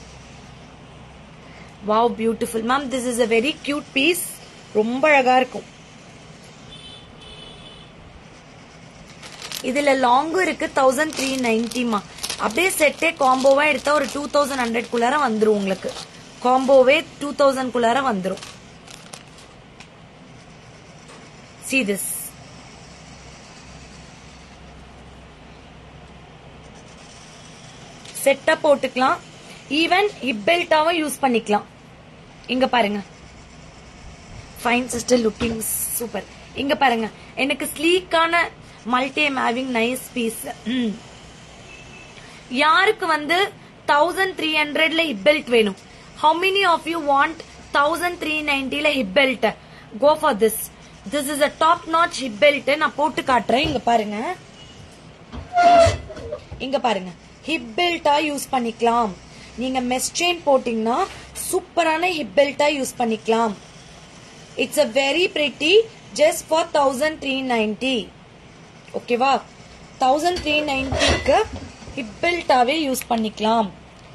wow beautiful ma'am this is a very cute piece ரொம்ப அழகா இருக்கும் இதுல லாங்கும் இருக்கு தௌசண்ட் த்ரீ நைன்டிமா அப்படியே செட்டே காம்போவா எடுத்தா ஒரு டூ தௌசண்ட் ஹண்ட்ரட் குள்ளார வந்துரும் உங்களுக்கு காம்போவே டூ தௌசண்ட் குள்ளார வந்துரும் see this செட்டா போட்டுக்கலாம் ஈவன் ஹிப் பெல்ட்டாவும் யூஸ் பண்ணிக்கலாம் இங்க பாருங்க ஃபைன் சிஸ்டர் லுக்கிங் சூப்பர் இங்க பாருங்க எனக்கு ஸ்லீக்கான மல்டி ஹேவிங் நைஸ் பீஸ் யாருக்கு வந்து தௌசண்ட் த்ரீ ஹண்ட்ரட்ல ஹிப் பெல்ட் வேணும் how many of you want thousand three நைன்டில hip belt go for this this is a top notch hip belt நான் போட்டு காட்டுறேன் இங்க பாருங்க இங்க பாருங்க ஹிப் பெல்ட்டா யூஸ் பண்ணிக்கலாம் நீங்க மெஸ் செயின் போட்டீங்கன்னா சூப்பரான ஹிப் பெல்ட்டா யூஸ் பண்ணிக்கலாம் it's a very pretty just for thousand three ninety ஓகேவா தௌசண்ட் த்ரீ நைன்டிக்கு ஹிப் பெல்ட்டாவே யூஸ் பண்ணிக்கலாம்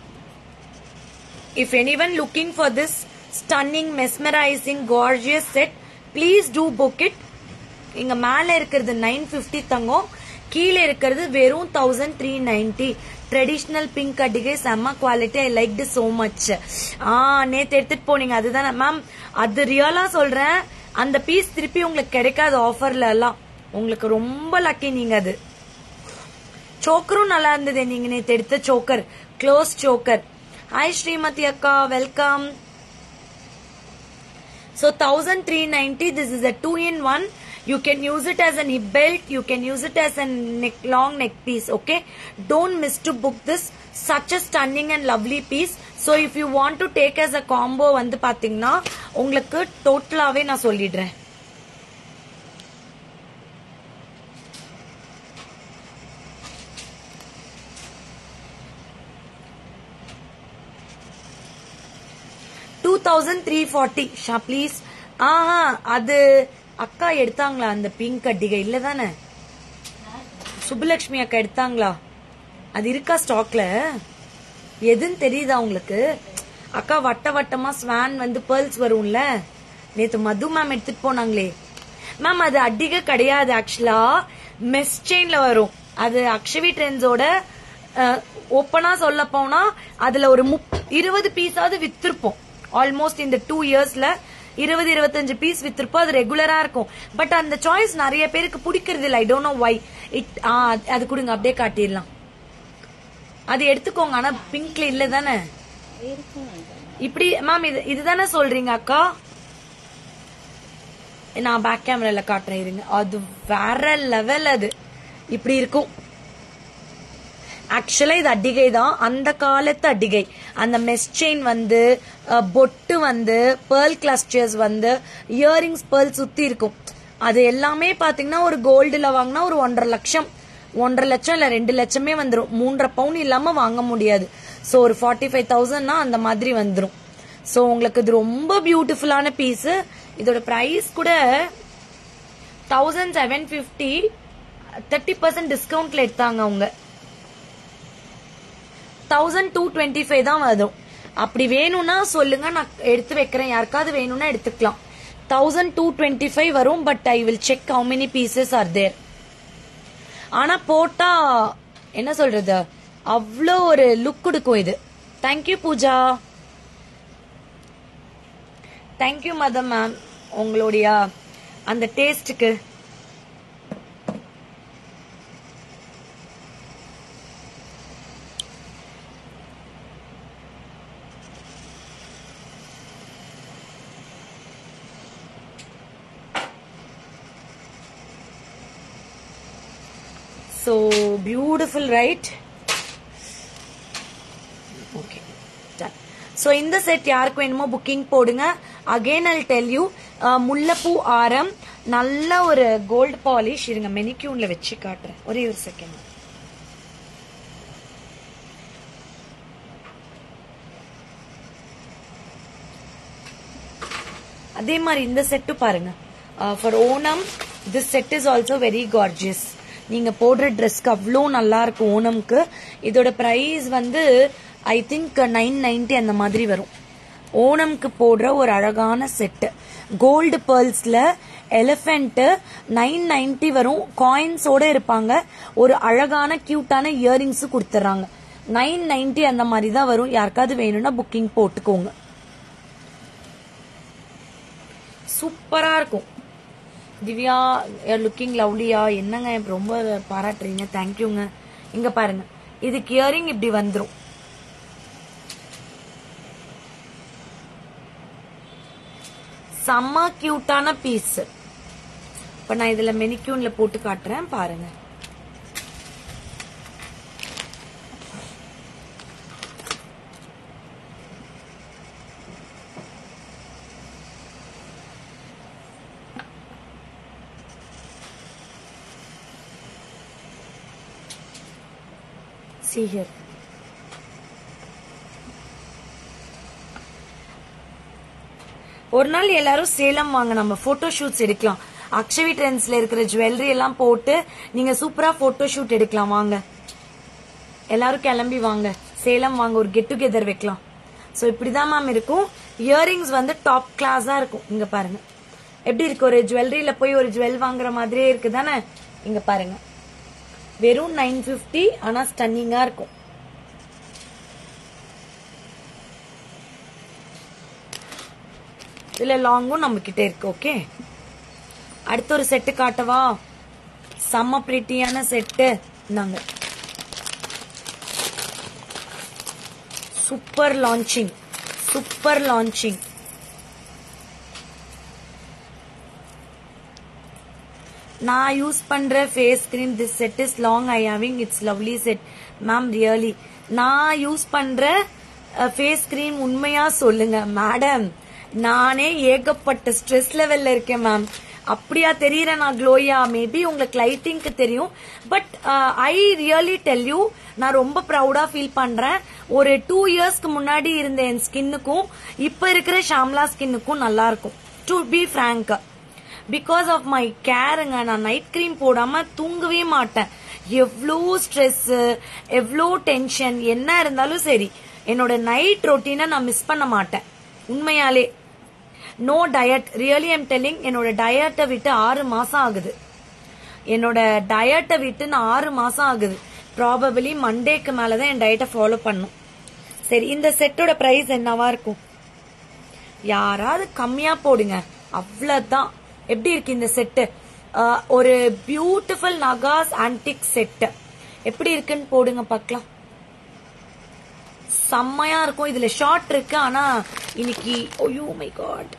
if any one looking for this stunning mesmerising gorgeous set please to book it இங்க மேல இருக்கிறது நைன் பிப்டி தங்கம் கீழே இருக்கிறது வெறும் thousand three ninety traditional pink அடிகை செம்ம quality I like so much ஆ நேத்து எடுத்துட்டு போனீங்க அதுதானே மேம் அது ரியலா சொல்றேன் அந்த பீஸ் திருப்பி உங்களுக்கு கிடைக்காது ஆஃபர்ல எல்லாம் உங்களுக்கு ரொம்ப லக்கி நீங்க அது சோக்கரும் நல்லா இருந்தது நீங்க நேத்து எடுத்த choker close choker hi Srimathi அக்கா welcome So 1390 this is a 2 in 1 you can use it as an hip belt you can use it as a neck long neck piece okay don't miss to book this such a stunning and lovely piece so if you want to take as a combo வந்து பாத்தீங்கன்னா உங்களுக்கு டோட்டலாவே நான் சொல்லிடுறேன் டூ தௌசண்ட் த்ரீ ஃபார்ட்டி ஷா ப்ளீஸ் ஆஹா அது அக்கா எடுத்தாங்களா அந்த பிங்க் கட்டிகை இல்ல தானே சுப்புலட்சுமி அக்கா எடுத்தாங்களா அது இருக்கா ஸ்டாக்ல எதுன்னு தெரியுதா உங்களுக்கு அக்கா வட்ட வட்டமா ஸ்வான் வந்து பேர்ல்ஸ் வரும்ல நேத்து மது மேம் எடுத்துட்டு போனாங்களே மேம் அது அடிகை கிடையாது ஆக்சுவலா மெஸ் செயின்ல வரும் அது அக்ஷவி ட்ரெண்ட்ஸோட ஓப்பனா சொல்ல போனா அதுல ஒரு முப் இருபது பீஸாவது வித்திருப்போம் ஆல்மோஸ்ட் இந்த டூ இயர்ஸ்ல இருபது இருபத்தஞ்சு பீஸ் வித்திருப்போம் அது ரெகுலரா இருக்கும் பட் அந்த சாய்ஸ் நிறைய பேருக்கு பிடிக்கிறது இல்லை I don't know why it அது கொடுங்க அப்படியே காட்டிடலாம் அது எடுத்துக்கோங்க ஆனா பிங்க்ல இல்ல தானே இப்படி மேம் இது இதுதானே சொல்றீங்க அக்கா நான் பேக் கேமரால காட்டுறேன் இருங்க அது வேற லெவல் அது இப்படி இருக்கும் ஆக்சுவலா இது அடிகை தான் அந்த காலத்து அடிகை அந்த மெஸ் செயின் வந்து அஹ், பொட்டு வந்து பேர்ல் கிளஸ்டர்ஸ் வந்து இயரிங்ஸ் பேர்ல் சுத்தி இருக்கும் அது எல்லாமே பாத்தீங்கன்னா ஒரு கோல்டுல வாங்கினா ஒரு ஒன்றரை லட்சம் ஒன்றரை லட்சம் இல்ல ரெண்டு லட்சமே வந்துரும் மூன்றரை பவுன் இல்லாம வாங்க முடியாது சோ ஒரு ஃபார்ட்டி ஃபைவ் தௌசண்ட்னா அந்த மாதிரி வந்துரும் சோ உங்களுக்கு இது ரொம்ப பியூட்டிஃபுல்லான பீஸ் இதோட பிரைஸ் கூட thousand seven fifty thirty percent டிஸ்கவுண்ட்ல எடுத்தாங்க அவங்க தௌசண்ட் டூ டுவெண்ட்டி ஃபைவ் தான் வரும் அப்படி வேணும்னா சொல்லுங்க நான் எடுத்து வைக்கிறேன் யாருக்காவது வேணும்னா எடுத்துக்கலாம் தௌசண்ட் டூ டுவெண்ட்டி ஃபைவ் வரும் but I will check how many pieces are there ஆனா போட்டா என்ன சொல்றது அவ்வளோ ஒரு லுக் கொடுக்கும் இது thank you Pooja thank you madam ma'am உங்களுடைய அந்த டேஸ்ட்டுக்கு So beautiful, right? Okay done so இந்த செட் யாருக்கு வேணுமோ புக்கிங் போடுங்க அகெயின் அல் டெல் யூ முல்லைப்பூ ஆரம் நல்ல ஒரு கோல்டு பாலிஷ் இருங்க மெனிக்யூன்ல வச்சு காட்டுறேன் ஒரே ஒரு செகண்ட் அதே மாதிரி இந்த செட்டு பாருங்க for Onam this set is also very gorgeous நீங்க போடுற ட்ரெஸ்க்கு அவ்வளோ நல்லா இருக்கும் ஓணம்க்கு இதோட பிரைஸ் வந்து ஐ திங்க் நைன் நைன்டி அந்த மாதிரி வரும் ஓணம்க்கு போடுற ஒரு அழகான செட்டு கோல்டு பேர்ல்ஸ்ல எலிஃபென்ட் நைன் நைன்டி வரும் காயின்ஸோட இருப்பாங்க ஒரு அழகான கியூட்டான இயரிங்ஸ் கொடுத்துறாங்க நைன் நைன்டி அந்த மாதிரி தான் வரும் யாருக்காவது வேணும்னா புக்கிங் போட்டுக்கோங்க சூப்பரா இருக்கும் திவ்யா லுக்கிங் லவ்லியா என்னங்க ரொம்ப பாராட்டுறீங்க தேங்க்யூங்க இங்க பாருங்க இது கியரிங் இப்படி வந்துரும் செம்ம கியூட்டான பீஸ் இப்ப நான் இதுல மெனிக்யூன்ல போட்டு காட்டுறேன் பாருங்க See here. ஒரு நாள் எல்லாரும் சேலம் வாங்க நம்ம போட்டோ ஷூட்ஸ் எடுக்கலாம் அக்ஷவி ட்ரெண்ட்ஸ்ல இருக்கிற ஜுவல்லரி எல்லாம் போட்டு நீங்க சூப்பரா போட்டோ ஷூட் எடுக்கலாம் வாங்க எல்லாரும் கிளம்பி வாங்க சேலம் வாங்க ஒரு கெட் டுகெதர் வைக்கலாம் சோ இப்படிதான் மேம் இருக்கும் இயரிங்ஸ் வந்து டாப் கிளாஸா இருக்கும் இங்க பாருங்க எப்படி இருக்கு ஒரு ஜுவல்லரியில போய் ஒரு ஜுவல் வாங்குற மாதிரியே இருக்கு தானே இங்க பாருங்க வெறும் நைன் பிப்டி ஆனா ஸ்டன்னிங்கா இருக்கும் இதுல லாங்கும் நம்ம கிட்ட இருக்கு ஓகே அடுத்த ஒரு செட்டு காட்டவா செம்ம பிரிட்டியான செட்டு நாங்க சூப்பர் லான்ச்சிங் சூப்பர் லான்ச்சிங் நான் யூஸ் பண்ற face cream this set is long I having it's lovely set ma'am really நான் யூஸ் பண்ற ஃபேஸ் கிரீம் உண்மையா சொல்லுங்க மேடம் நானே ஏகப்பட்ட ஸ்ட்ரெஸ் லெவல்ல இருக்கேன் மேம் அப்படியா தெரியற நான் க்ளோயா மேபி உங்களுக்கு லைட்டிங்க்கு தெரியும் but I really tell you நான் ரொம்ப ப்ரௌடா ஃபீல் பண்றேன் ஒரு டூ இயர்ஸ்க்கு முன்னாடி இருந்த என் ஸ்கின்னுக்கும் இப்ப இருக்கிற ஷாம்லா ஸ்கின்னுக்கும் நல்லா இருக்கும் to be frank because of my கேருங்க நான் நைட் கிரீம் போடாம தூங்கவே மாட்டேன் எவ்வளோ ஸ்ட்ரெஸ் எவ்வளோ டென்ஷன் என்ன இருந்தாலும் சரி என்னோட நைட் ரொட்டீனை நான் மிஸ் பண்ண மாட்டேன் உண்மையாலே no diet really I'm telling என்னோட டயட்டை விட்டு ஆறு மாசம் ஆகுது என்னோட டயட்டை விட்டு நான் ஆறு மாசம் ஆகுது ப்ராபபிளி மண்டேக்கு மேலதான் என் டயட்டை ஃபாலோ பண்ணும் சரி இந்த செட்டோட பிரைஸ் என்னவா இருக்கும் யாராவது கம்மியா போடுங்க அவ்வளவுதான் எப்படி இருக்கு இந்த செட்டு ஒரு பியூட்டிஃபுல் நகாஸ் ஆன்டிக் செட்டு எப்படி இருக்குன்னு போடுங்க பார்க்கலாம் செம்மையா இருக்கும் இதுல ஷார்ட் இருக்கு ஆனா இன்னைக்கு ஐயோ மை காட்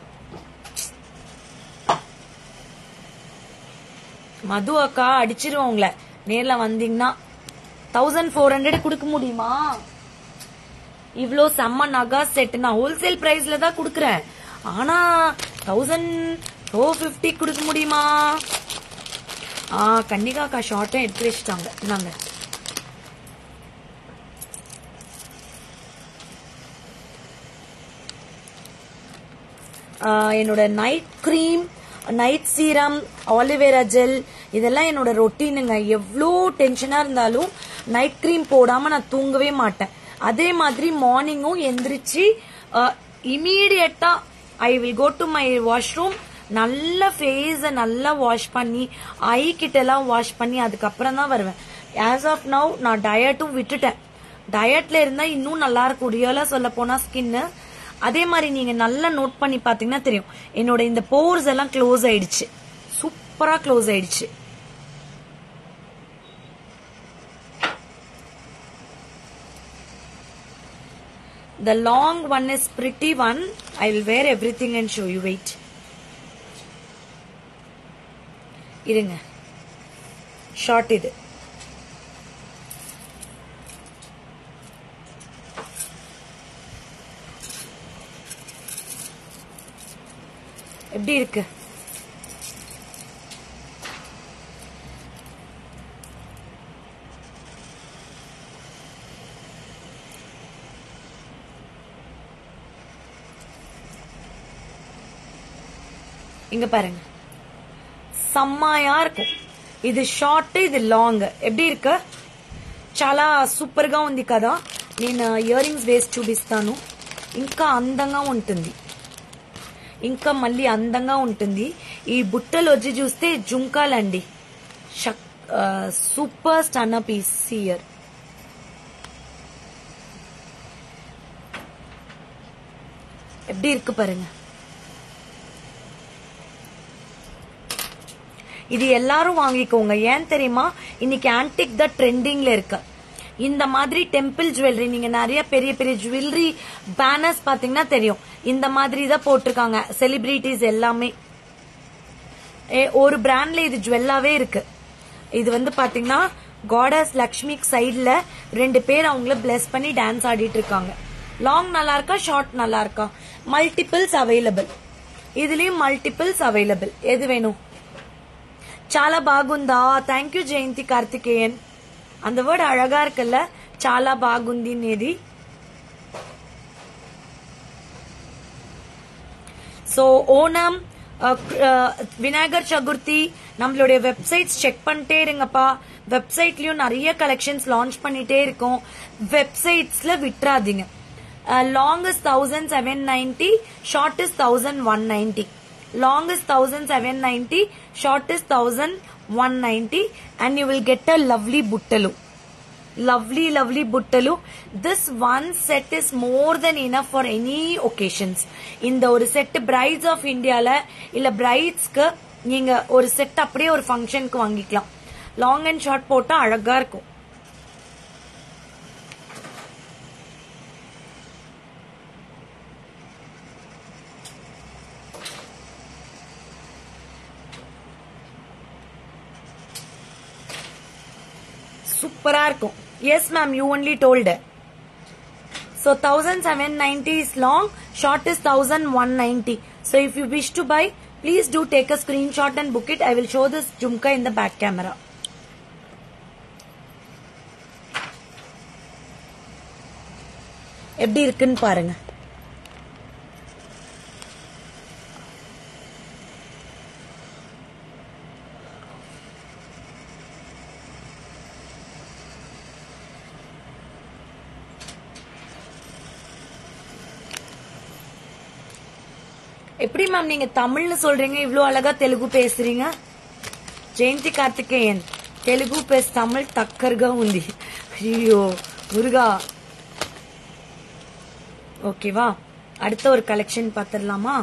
மது அக்கா அடிச்சிருவோம் உங்களை நேர்ல வந்தீங்கன்னா தௌசண்ட் ஃபோர் ஹண்ட்ரட் கொடுக்க முடியுமா இவ்ளோ செம்ம நகா செட் நான் ஹோல்சேல் பிரைஸ்ல தான் குடுக்கறேன் ஆனா தௌசண்ட் ஃபோர் பிப்டி கொடுக்க முடியுமா ஆ கன்னிகாக்கா ஷார்ட்டும் எடுத்து வச்சுட்டாங்க இந்தாங்க ஆஹ் என்னோட night cream night serum aloe vera gel இதெல்லாம் என்னோட ரொட்டீனுங்க எவ்வளோ டென்ஷனா இருந்தாலும் நைட் கிரீம் போடாம நான் தூங்கவே மாட்டேன் அதே மாதிரி மார்னிங்கும் எந்திரிச்சு immediately I will go to my washroom நல்ல ஃபேஸ நல்லா வாஷ் பண்ணி ஐ கிட்ட எல்லாம் வாஷ் பண்ணி அதுக்கப்புறம் தான் வருவேன் ஆஸ் ஆஃப் நவ் நான் டயட்டும் விட்டுட்டேன் டயட்ல இருந்தா இன்னும் நல்லா இருக்கும் ரியலா சொல்ல போனா ஸ்கின்னு அதே மாதிரி நீங்க நல்லா நோட் பண்ணி பாத்தீங்கன்னா தெரியும் என்னோட இந்த போர்ஸ் எல்லாம் க்ளோஸ் ஆயிடுச்சு சூப்பரா க்ளோஸ் ஆயிடுச்சு The long one is pretty one. I will wear everything and show you. Wait. இருங்க ஷார்ட் இது எப்படி இருக்கு இங்க பாருங்க సెమ్మయా இருக்கும் ఇది షార్ట్ ఇది లాంగ్ ఎప్పుడు ఇరుక చాలా సూపర్ గా ఉంది కదా నేను ఇయర్ రింగ్స్ వేసి చూపిస్తాను ఇంకా అందంగా ఉంటుంది ఇంకా మళ్ళీ అందంగా ఉంటుంది ఈ బుట్టలు వచ్చి చూస్తే జుంకాలండి సూపర్ స్టన్ పీస్ ఇయర్ எப்படி இருக்கு பாருங்க இது எல்லாரும் வாங்கிக்கோங்க ஏன் தெரியுமா இன்னைக்கு ஆன்டிக் தான் ட்ரெண்டிங்ல இருக்கு இந்த மாதிரி டெம்பிள் ஜுவல்லரி நீங்க நிறைய பெரிய பெரிய ஜுவல்லரி பேனர்ஸ் பாத்தீங்கன்னா தெரியும் இந்த மாதிரி தான் போட்டிருக்காங்க செலிபிரிட்டிஸ் எல்லாமே ஏ, ஒரு பிராண்ட்ல இது ஜுவல்லாவே இருக்கு இது வந்து பாத்தீங்கன்னா காடஸ் லக்ஷ்மி சைடுல ரெண்டு பேர் அவங்கள பிளஸ் பண்ணி டான்ஸ் ஆடிட்டு இருக்காங்க லாங் நல்லா இருக்கா ஷார்ட் நல்லா இருக்கா மல்டிபிள்ஸ் அவைலபிள் இதுலயும் மல்டிபிள்ஸ் அவைலபிள் எது வேணும் చాలా బాగుందా థ్యాంక్ యూ జయంతి కార్తికేయన్ அந்த வேர்டு அழகா இருக்குல்ல చాలా బాగుంది అనేది சோ ஓணம் அஹ், அஹ், விநாயகர் சதுர்த்தி நம்மளுடைய வெப்சைட்ஸ் செக் பண்ணிட்டே இருங்கப்பா வெப்சைட்லயும் நிறைய கலெக்ஷன்ஸ் லான்ச் பண்ணிட்டே இருக்கோம் வெப்சைட்ஸ்ல விட்டுறாதீங்க long is thousand seven ninety short is thousand one ninety long is thousand seven ninety short is thousand one ninety and you will get a lovely buttalu lovely lovely buttalu this one set is more than enough for any occasions இந்த ஒரு செட் பிரைட்ஸ் ஆஃப் இந்தியால இல்ல பிரைட்ஸ்க்கு நீங்க ஒரு செட் அப்படியே ஒரு ஃபங்க்ஷனுக்கு வாங்கிக்கலாம் லாங் அண்ட் ஷார்ட் போட்டா அழகா இருக்கும் சூப்பரா இருக்கும் yes ma'am you only told so thousand seven ninety is long short is thousand one ninety so if you wish to buy please do take a screenshot and book it I will show this jhumka in the back camera எப்படி இருக்குன்னு பாருங்க எப்படி மேம் நீங்க தமிழ்னு சொல்றீங்க இவ்ளோ அழகா தெலுங்கு பேசுறீங்க జయంతి కార్తికేయన్ తెలుగు ప్లస్ తమిళ్ టక్కర్గా ఉంది అయ్యో முருகா ஓகேவா அடுத்த ஒரு கலெக்ஷன் பார்த்துடலாமா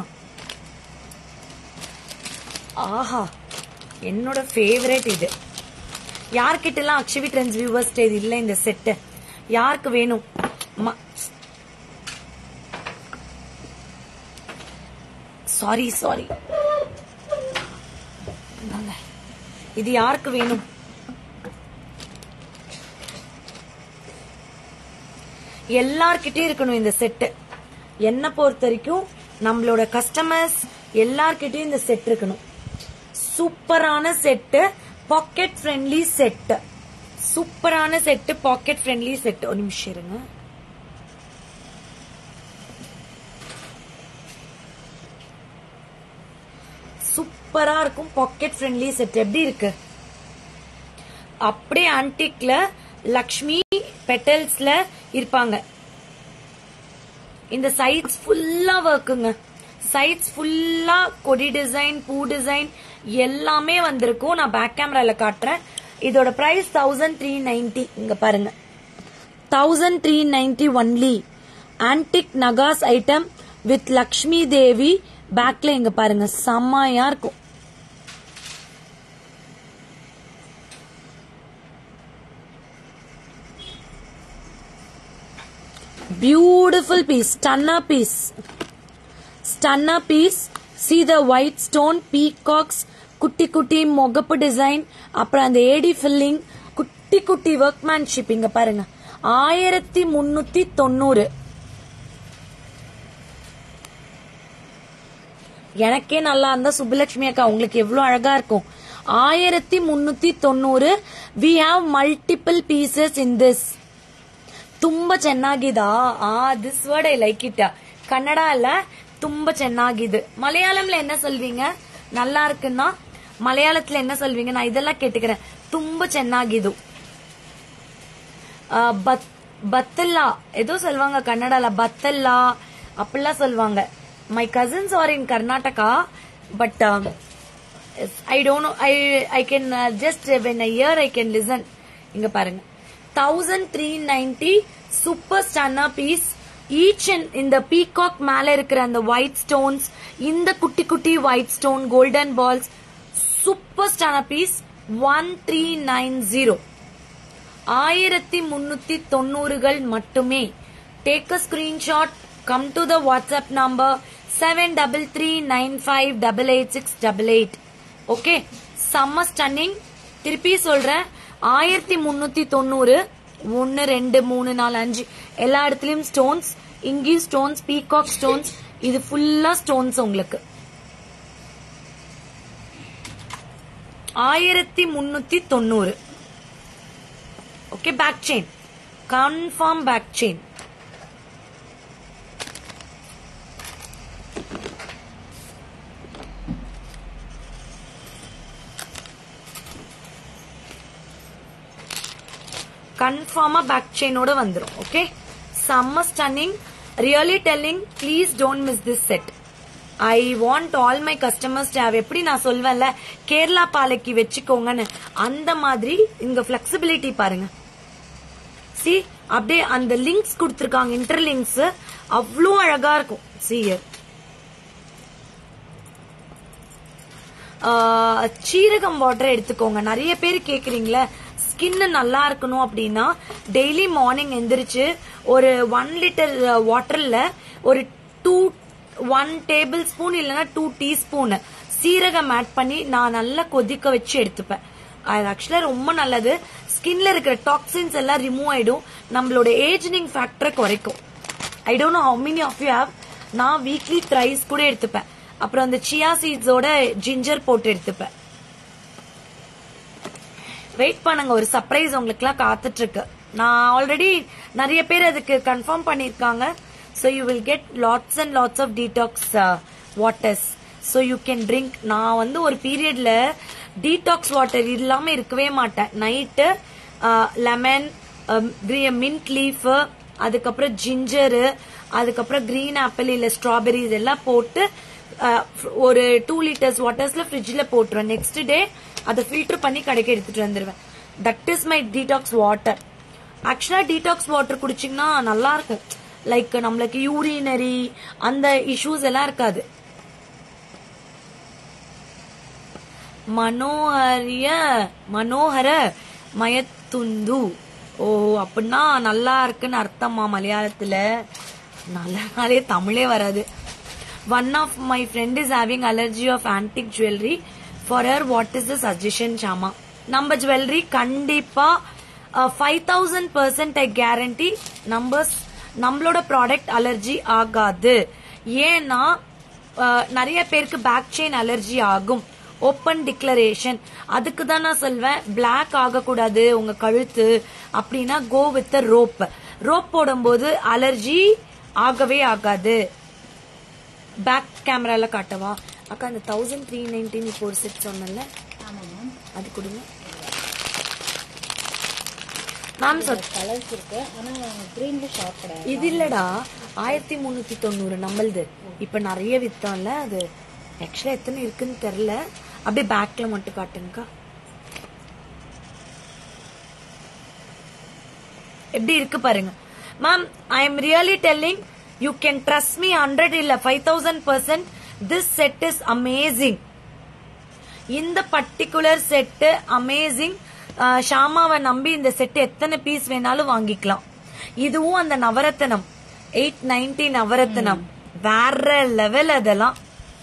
ஆஹா என்னோட ஃபேவரட் இது யார்கிட்டலாம் அக்ஷவி ட்ரெண்ட்ஸ் வியூவர்ஸ் இது இல்ல இந்த செட்டு யாருக்கு வேணும் சாரி சாரி இது யாருக்கு வேணும் எல்லார்கிட்டயும் இருக்கணும் இந்த செட்டு என்ன பொறுத்த வரைக்கும் நம்மளோட கஸ்டமர்ஸ் எல்லார்கிட்டயும் இந்த செட் இருக்கணும் சூப்பரான செட்டு பாக்கெட் ஃப்ரெண்ட்லி செட்டு சூப்பரான செட்டு பாக்கெட் ஃப்ரெண்ட்லி செட் ஒரு நிமிஷம் இருங்க சூப்பரா இருக்கும் பாக்கெட் ஃப்ரெண்ட்லி செட் எப்படி இருக்கு அப்படியே ஆன்டிக்ல லக்ஷ்மி பெட்டல்ஸ்ல இருப்பாங்க இந்த சைட்ஸ் ஃபுல்லா ஒர்க்குங்க சைட்ஸ் ஃபுல்லா கொடி டிசைன் பூ டிசைன் எல்லாமே வந்திருக்கும் நான் பேக் கேமரால காட்டுறேன் இதோட பிரைஸ் தௌசண்ட் த்ரீ நைன்டி இங்க பாருங்க thousand three ninety only antique nakas item with Lakshmi Devi பேக்ல இங்க பாருங்க செம்மையா இருக்கும் பியூட்டிஃபுல் பீஸ் ஸ்டன்னா பீஸ் ஸ்டன்னா piece see the white stone peacocks குட்டி குட்டி முகப்பு டிசைன் அப்புறம் அந்த ஏடி ஃபில்லிங் குட்டி குட்டி ஒர்க்மேன்ஷிப் இங்க பாருங்க ஆயிரத்தி முன்னூத்தி தொண்ணூறு எனக்கே நல்லா இருந்தா சுப்புலட்சுமி அக்கா உங்களுக்கு எவ்வளவு அழகா இருக்கும் ஆயிரத்தி முன்னூத்தி தொண்ணூறு we have multiple pieces in this ತುಂಬಾ ಚೆನ್ನಾಗಿದಾ ಆ this word I like it Kannada இல்ல ತುಂಬ ಚೆನ್ನಾಗಿದೆ மலையாளம்ல என்ன சொல்வீங்க நல்லா இருக்குன்னா மலையாளத்துல என்ன சொல்வீங்க நான் இதெல்லாம் கேட்டுக்கிறேன் ತುಂಬ ಚೆನ್ನಾಗಿದು ಆ, பத் பத்தல்லா ஏதோ சொல்லுவாங்க கன்னடால பத்தல்லா அப்படிலாம் சொல்லுவாங்க my cousins are in Karnataka but I don't I I can just when I hear I can listen இங்க பாருங்க தௌசண்ட் த்ரீ நைன்டி சூப்பர் ஸ்டன்னா பீஸ் ஈச் அண்ட் இந்த பீகாக் மேல இருக்கிற அந்த ஒயிட் ஸ்டோன்ஸ் இந்த குட்டி குட்டி white stone golden balls super ஸ்டானா piece one three nine zero ஆயிரத்தி முன்னூத்தி தொண்ணூறுகள் மட்டுமே take a screenshot come to the WhatsApp number seven double three nine five double eight six double eight okay செம்ம ஸ்டன்னிங் திருப்பி சொல்றேன் ஆயிரத்தி முன்னூத்தி தொண்ணூறு ஒன்னு ரெண்டு மூணு நாலு அஞ்சு எல்லா இடத்துலயும் ஸ்டோன்ஸ் இங்கேயும் ஸ்டோன்ஸ் பீகாக் ஸ்டோன்ஸ் இது ஃபுல்லா ஸ்டோன்ஸ் உங்களுக்கு ஆயிரத்தி முன்னூத்தி தொண்ணூறு okay back chain confirm back chain கன்ஃபார்மா பேக் செயினோட வந்துரும் ஓகே செம்ம stunning really telling please don't miss this set I want all my customers have எப்படி நான் சொல்வேன்ல கேரளா பாலைக்கு வச்சுக்கோங்கன்னு அந்த மாதிரி இங்க பிளெக்சிபிலிட்டி பாருங்க சி அப்படியே அந்த லிங்க்ஸ் கொடுத்திருக்காங்க இன்டர்லிங்க்ஸ் அவ்வளோ அழகா இருக்கும் சீயர் சீரகம் வாட்டர் எடுத்துக்கோங்க நிறைய பேர் கேக்குறீங்களே ஸ்கின் நல்லா இருக்கணும் அப்படின்னா டெய்லி மார்னிங் எந்திரிச்சு ஒரு ஒன் லிட்டர் வாட்டர்ல ஒரு டூ ஒன் டேபிள் ஸ்பூன் இல்லைன்னா டூ டீஸ்பூன் சீரகம் ஆட் பண்ணி நான் நல்லா கொதிக்க வச்சு எடுத்துப்பேன் அது ஆக்சுவலா ரொம்ப நல்லது ஸ்கின்ல இருக்கிற டாக்ஸின்ஸ் எல்லாம் ரிமூவ் ஆயிடும் நம்மளோட ஏஜ்னிங் ஃபேக்டரை குறைக்கும் I don't know how many of you have நான் வீக்லி த்ரைஸ் கூட எடுத்துப்பேன் அப்புறம் அந்த சியா சீட்ஸோட ஜிஞ்சர் போட்டு எடுத்துப்பேன் வெயிட் பண்ணுங்க ஒரு சர்ப்ரைஸ் உங்களுக்குலாம் காத்துட்டு இருக்கு நான் ஆல்ரெடி நிறைய பேர் அதுக்கு கன்ஃபார்ம் பண்ணிருக்காங்க so you will get lots and lots of detox waters so you can drink நான் வந்து ஒரு பீரியட்ல டீடாக்ஸ் வாட்டர் இல்லாம இருக்கவே மாட்டேன் நைட்டு லெமன் மின்ட் லீஃப் அதுக்கப்புறம் ஜிஞ்சரு அதுக்கப்புறம் கிரீன் ஆப்பிள் இல்ல ஸ்ட்ராபெரி இதெல்லாம் போட்டு அஹ், ஒரு டூ லிட்டர்ஸ் வாட்டர்ஸ்ல ஃப்ரிட்ஜ்ல போட்டுருவேன் நெக்ஸ்ட் டே அதை ஃபில்டர் பண்ணி கடைக்கு எடுத்துட்டு வந்துருவேன் that is my detox water ஆக்சுவலா டீடாக்ஸ் வாட்டர் குடிச்சிங்கன்னா நல்லா இருக்கும் லைக் நம்மளுக்கு யூரினரி அந்த இஷ்யூஸ் எல்லாம் இருக்காது மனோஹரிய மனோகர மயத்துந்து ஓ அப்படின்னா நல்லா இருக்குன்னு அர்த்தமா மலையாளத்துல நல்லாலே தமிழே வராது one of my friend is having allergy of antique jewellery for her what is the suggestion Shama நம்ம ஜுவல்லரி கண்டிப்பா five thousand percent I guarantee numbers நம்மளோட ப்ராடக்ட் அலர்ஜி ஆகாது ஏன்னா அஹ், நிறைய பேருக்கு பேக் செயின் அலர்ஜி ஆகும் ஓப்பன் டிக்ளரேஷன் அதுக்கு தான் நான் சொல்வேன் Black ஆகக்கூடாது உங்க கழுத்து அப்படின்னா கோ வித் ரோப் ரோப் போடும்போது அலர்ஜி ஆகவே ஆகாது பேக் கேமரால காட்டவா அக்கா அந்த தௌசண்ட் த்ரீ நைன்டீன் இப்போ ஒரு செட் சொன்னல ஆமாம் மேம் அது கொடுங்க மேம் சொல் கலர்ஸ் இருக்கு ஆனால் க்ரீனில் ஷார்ட் கிடையாது இது இல்லடா ஆயிரத்தி முன்னூத்தி தொண்ணூறு நம்மளுது இப்ப நிறைய வித்தோம்ல அது ஆக்சுவலா எத்தனை இருக்குன்னு தெரியல அப்படியே பேக்ல மட்டும் காட்டுங்கக்கா எப்படி இருக்கு பாருங்க ma'am I am really telling you can trust me hundred இல்ல five thousand percent this set is amazing இந்த பர்டிகுலர் செட்டு அமேசிங் ஷாமாவை நம்பி இந்த செட் எத்தனை பீஸ் வேணாலும் வாங்கிக்கலாம் இதுவும் அந்த நவரத்தனம் எயிட் நைன்டி நவரத்னம் வேற லெவல் அதெல்லாம்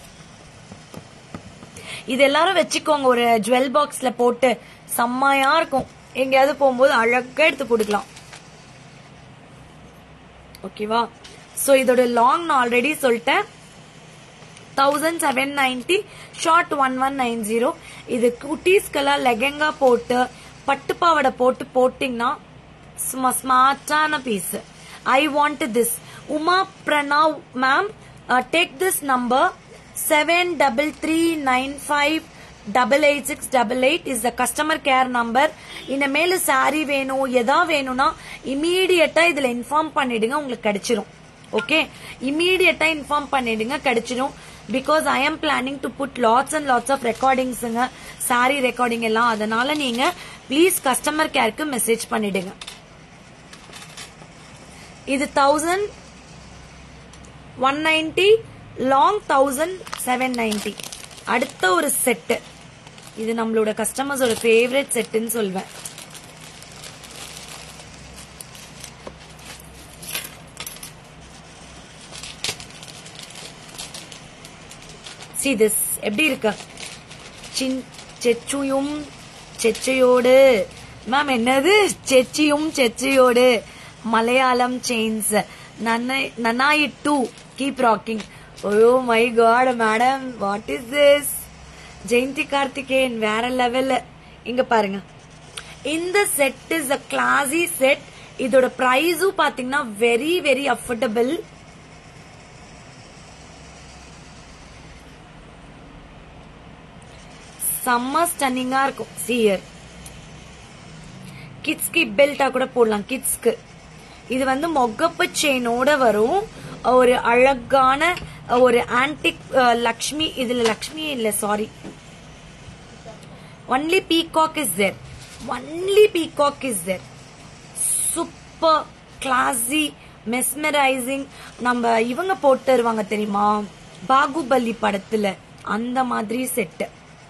இது எல்லாரும் வச்சுக்கோங்க ஒரு ஜுவல் பாக்ஸ்ல போட்டு செம்மையா இருக்கும் எங்கேயாவது போகும்போது அழகா எடுத்து போட்டுக்கலாம் ஓகேவா சோ இதோட லாங் நான் ஆல்ரெடி சொல்லிட்டேன் thousand seven ninety short one one nine zero இது குட்டீஸ்க்கெல்லாம் லெகங்கா போட்டு பட்டு பாவாடை போட்டு போட்டிங்கன்னா சும்மா ஸ்மார்ட்டான piece I want this Uma Pranav ma'am take this number seven double three nine five double eight six double eight is the customer care number இனிமேல் சாரி வேணும் எதா வேணும்னா இமீடியட்டா இதுல இன்ஃபார்ம் பண்ணிடுங்க உங்களுக்கு கிடைச்சிரும் ஓகே இமீடியட்டா இன்ஃபார்ம் பண்ணிடுங்க கிடைச்சிடும் because I am planning to put lots and lots of ரெக்கார்டிங்ஸுங்க சாரி ரெக்கார்டிங் எல்லாம் அதனால நீங்க ப்ளீஸ் கஸ்டமர் கேருக்கு மெசேஜ் பண்ணிடுங்க இது thousand one ninety long thousand seven ninety அடுத்த ஒரு செட்டு இது நம்மளோட கஸ்டமர்ஸோட ஃபேவரட் செட்டுன்னு சொல்வேன் see this எப்படி இருக்கு சின் செச்சுயும் செச்சையோடு மேம் என்னது செச்சியும் செச்சையோடு மலையாளம் செயின்ஸ் நன்னாயி do keep rocking oh my God madam what is this Jayanthi Karthikeyan வேற லெவல்ல இங்க பாருங்க இந்த set is a classy set இதோட பிரைஸும் பாத்தீங்கன்னா வெரி வெரி அஃபோர்டபுள் செம்ம ஸ்டன்னிங்கா இருக்கும் சியர் கிட்ஸ்க்கு பெல்ட்டா கூட போடலாம் கிட்ஸ்க்கு இது வந்து மொகப்பு செயினோட வரும் ஒரு அழகான ஒரு ஆன்டிக் லக்ஷ்மி இதுல லக்ஷ்மி இல்ல sorry only peacock is there only peacock is there super classy mesmerising நம்ம இவங்க போட்டு தருவாங்க தெரியுமா பாகுபலி படத்துல அந்த மாதிரி செட்டு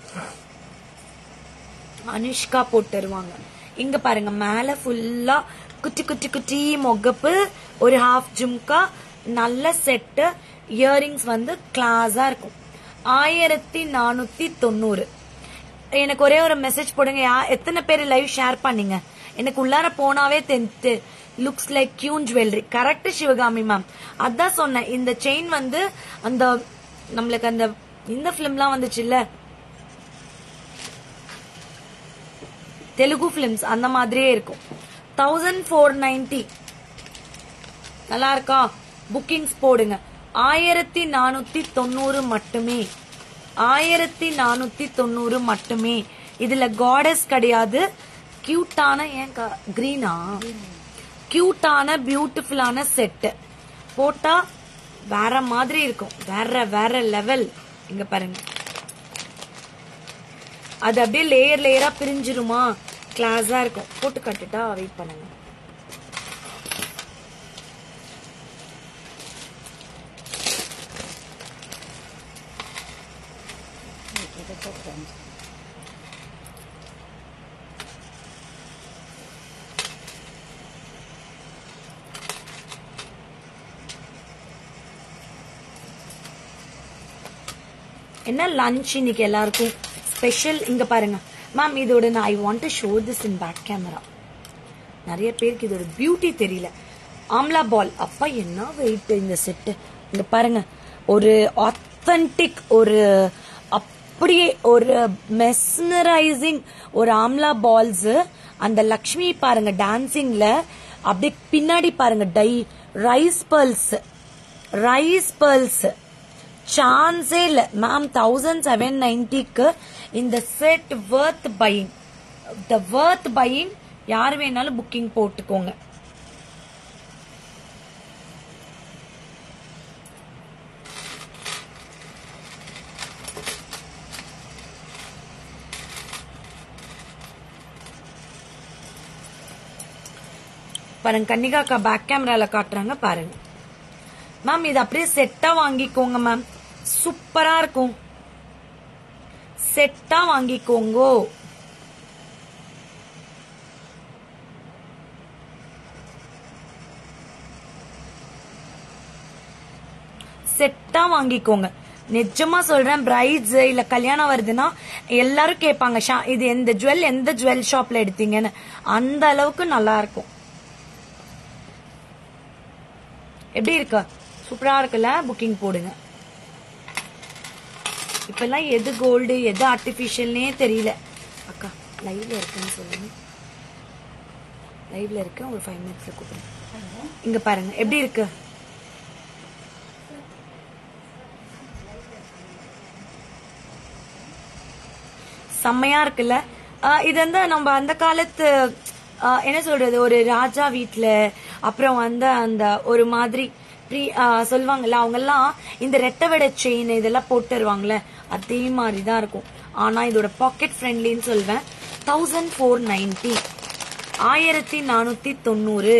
அனுஷ்கா போட்டு தருவாங்க இங்க பாருங்க மேல ஃபுல்லா குட்டி குட்டி குட்டி மொகப்பு ஒரு ஹாஃப் ஜும்கா நல்ல செட்டு இயரிங்ஸ் வந்து கிளாஸா இருக்கும் ஆயிரத்தி நானூத்தி தொண்ணூறு எனக்கு ஒரே ஒரு மெசேஜ் போடுங்க யா எத்தனை பேர் லைவ் ஷேர் பண்ணீங்க எனக்கு உள்ளார போனாவே தென்த்து looks like queen jewellery correct Sivakami ma'am அதான் சொன்னேன் இந்த செயின் வந்து அந்த நம்மளுக்கு அந்த இந்த பிலிம்லாம் வந்துச்சுல்ல தெலுங்கு பிலிம்ஸ் அந்த மாதிரியே இருக்கும் தௌசண்ட் ஃபோர் நைன்டி நல்லா இருக்கா புக்கிங்ஸ் போடுங்க ஆயிரத்தி நானூத்தி தொண்ணூறு மட்டுமே ஆயிரத்தி நானூத்தி தொண்ணூறு மட்டுமே இதுல காடஸ் கிடையாது கியூட்டான ஏன் கிரீனா கியூட்டான பியூட்டிஃபுல்லான செட்டு போட்டா வேற மாதிரி இருக்கும் வேற வேற லெவல் இங்க பாருங்க அது அப்படியே லேயர் லேயரா பிரிஞ்சிருமா கிளாஸா இருக்கும் போட்டு கட்டுட்டா வெயிட் பண்ணுங்க என்ன லஞ்ச் இன்னைக்கு எல்லாருக்கும் ஸ்பெஷல் இங்க பாருங்க மேம் இதோட நான் I want to show this in back camera நிறைய பேருக்கு இதோட பியூட்டி தெரியல ஆம்லா பால் அப்பா என்ன வெயிட் இந்த செட்டு இங்க பாருங்க ஒரு ஆத்தன்டிக் ஒரு அப்படியே ஒரு மெஸ்னரைசிங் ஒரு ஆம்லா பால்ஸ் அந்த லக்ஷ்மி பாருங்க டான்சிங்ல அப்படியே பின்னாடி பாருங்க டை ரைஸ் பர்ல்ஸ் ரைஸ் பர்ல்ஸ் சான்ஸே இல்ல மேம் தௌசண்ட் செவன் நைன்டிக்கு இந்த set worth buying the worth buying யார் வேணாலும் புக்கிங் போட்டுக்கோங்க பாருங்க கன்னிகாக்கா பேக் கேமரால காட்டுறாங்க பாருங்க மேம் இது அப்படியே செட்டா வாங்கிக்கோங்க மேம் சூப்பரா இருக்கும் செட்டா வாங்கிக்கோங்கோ செட்டா வாங்கிக்கோங்க நிஜமா சொல்றேன் பிரைட்ஸ் இல்ல கல்யாணம் வருதுன்னா எல்லாரும் கேட்பாங்க "ஷா- இது எந்த ஜுவல் எந்த ஜுவல் ஷாப்ல எடுத்தீங்கன்னு அந்த அளவுக்கு நல்லா இருக்கும் எப்படி இருக்கு சூப்பரா இருக்குல்ல புக்கிங் போடுங்க இப்பெல்லாம் எது கோல்டு எது ஆர்டிபிஷியல்னே தெரியல அக்கா லைவ்ல இருக்குன்னு சொல்லுங்க லைவ்ல இருக்கு ஒரு ஃபைவ் மினிட்ஸ்ல கூப்பிடுங்க இங்க பாருங்க எப்படி இருக்கு செம்மையா இருக்குல்ல ஆஹ் இது வந்து நம்ம அந்த காலத்து ஆஹ் என்ன சொல்றது ஒரு ராஜா வீட்ல அப்புறம் வந்து அந்த ஒரு மாதிரி ப்ரீ சொல்லுவாங்கல்ல அவங்க எல்லாம் இந்த ரெட்டை வெட செயின் இதெல்லாம் போட்டு வருவாங்கல்ல அதே மாதிரி தான் இருக்கும் ஆனா இதோட பாக்கெட் ஃப்ரெண்ட்லின்னு சொல்வேன் தௌசண்ட் ஃபோர் நைன்டி ஆயிரத்தி நானூத்தி தொண்ணூறு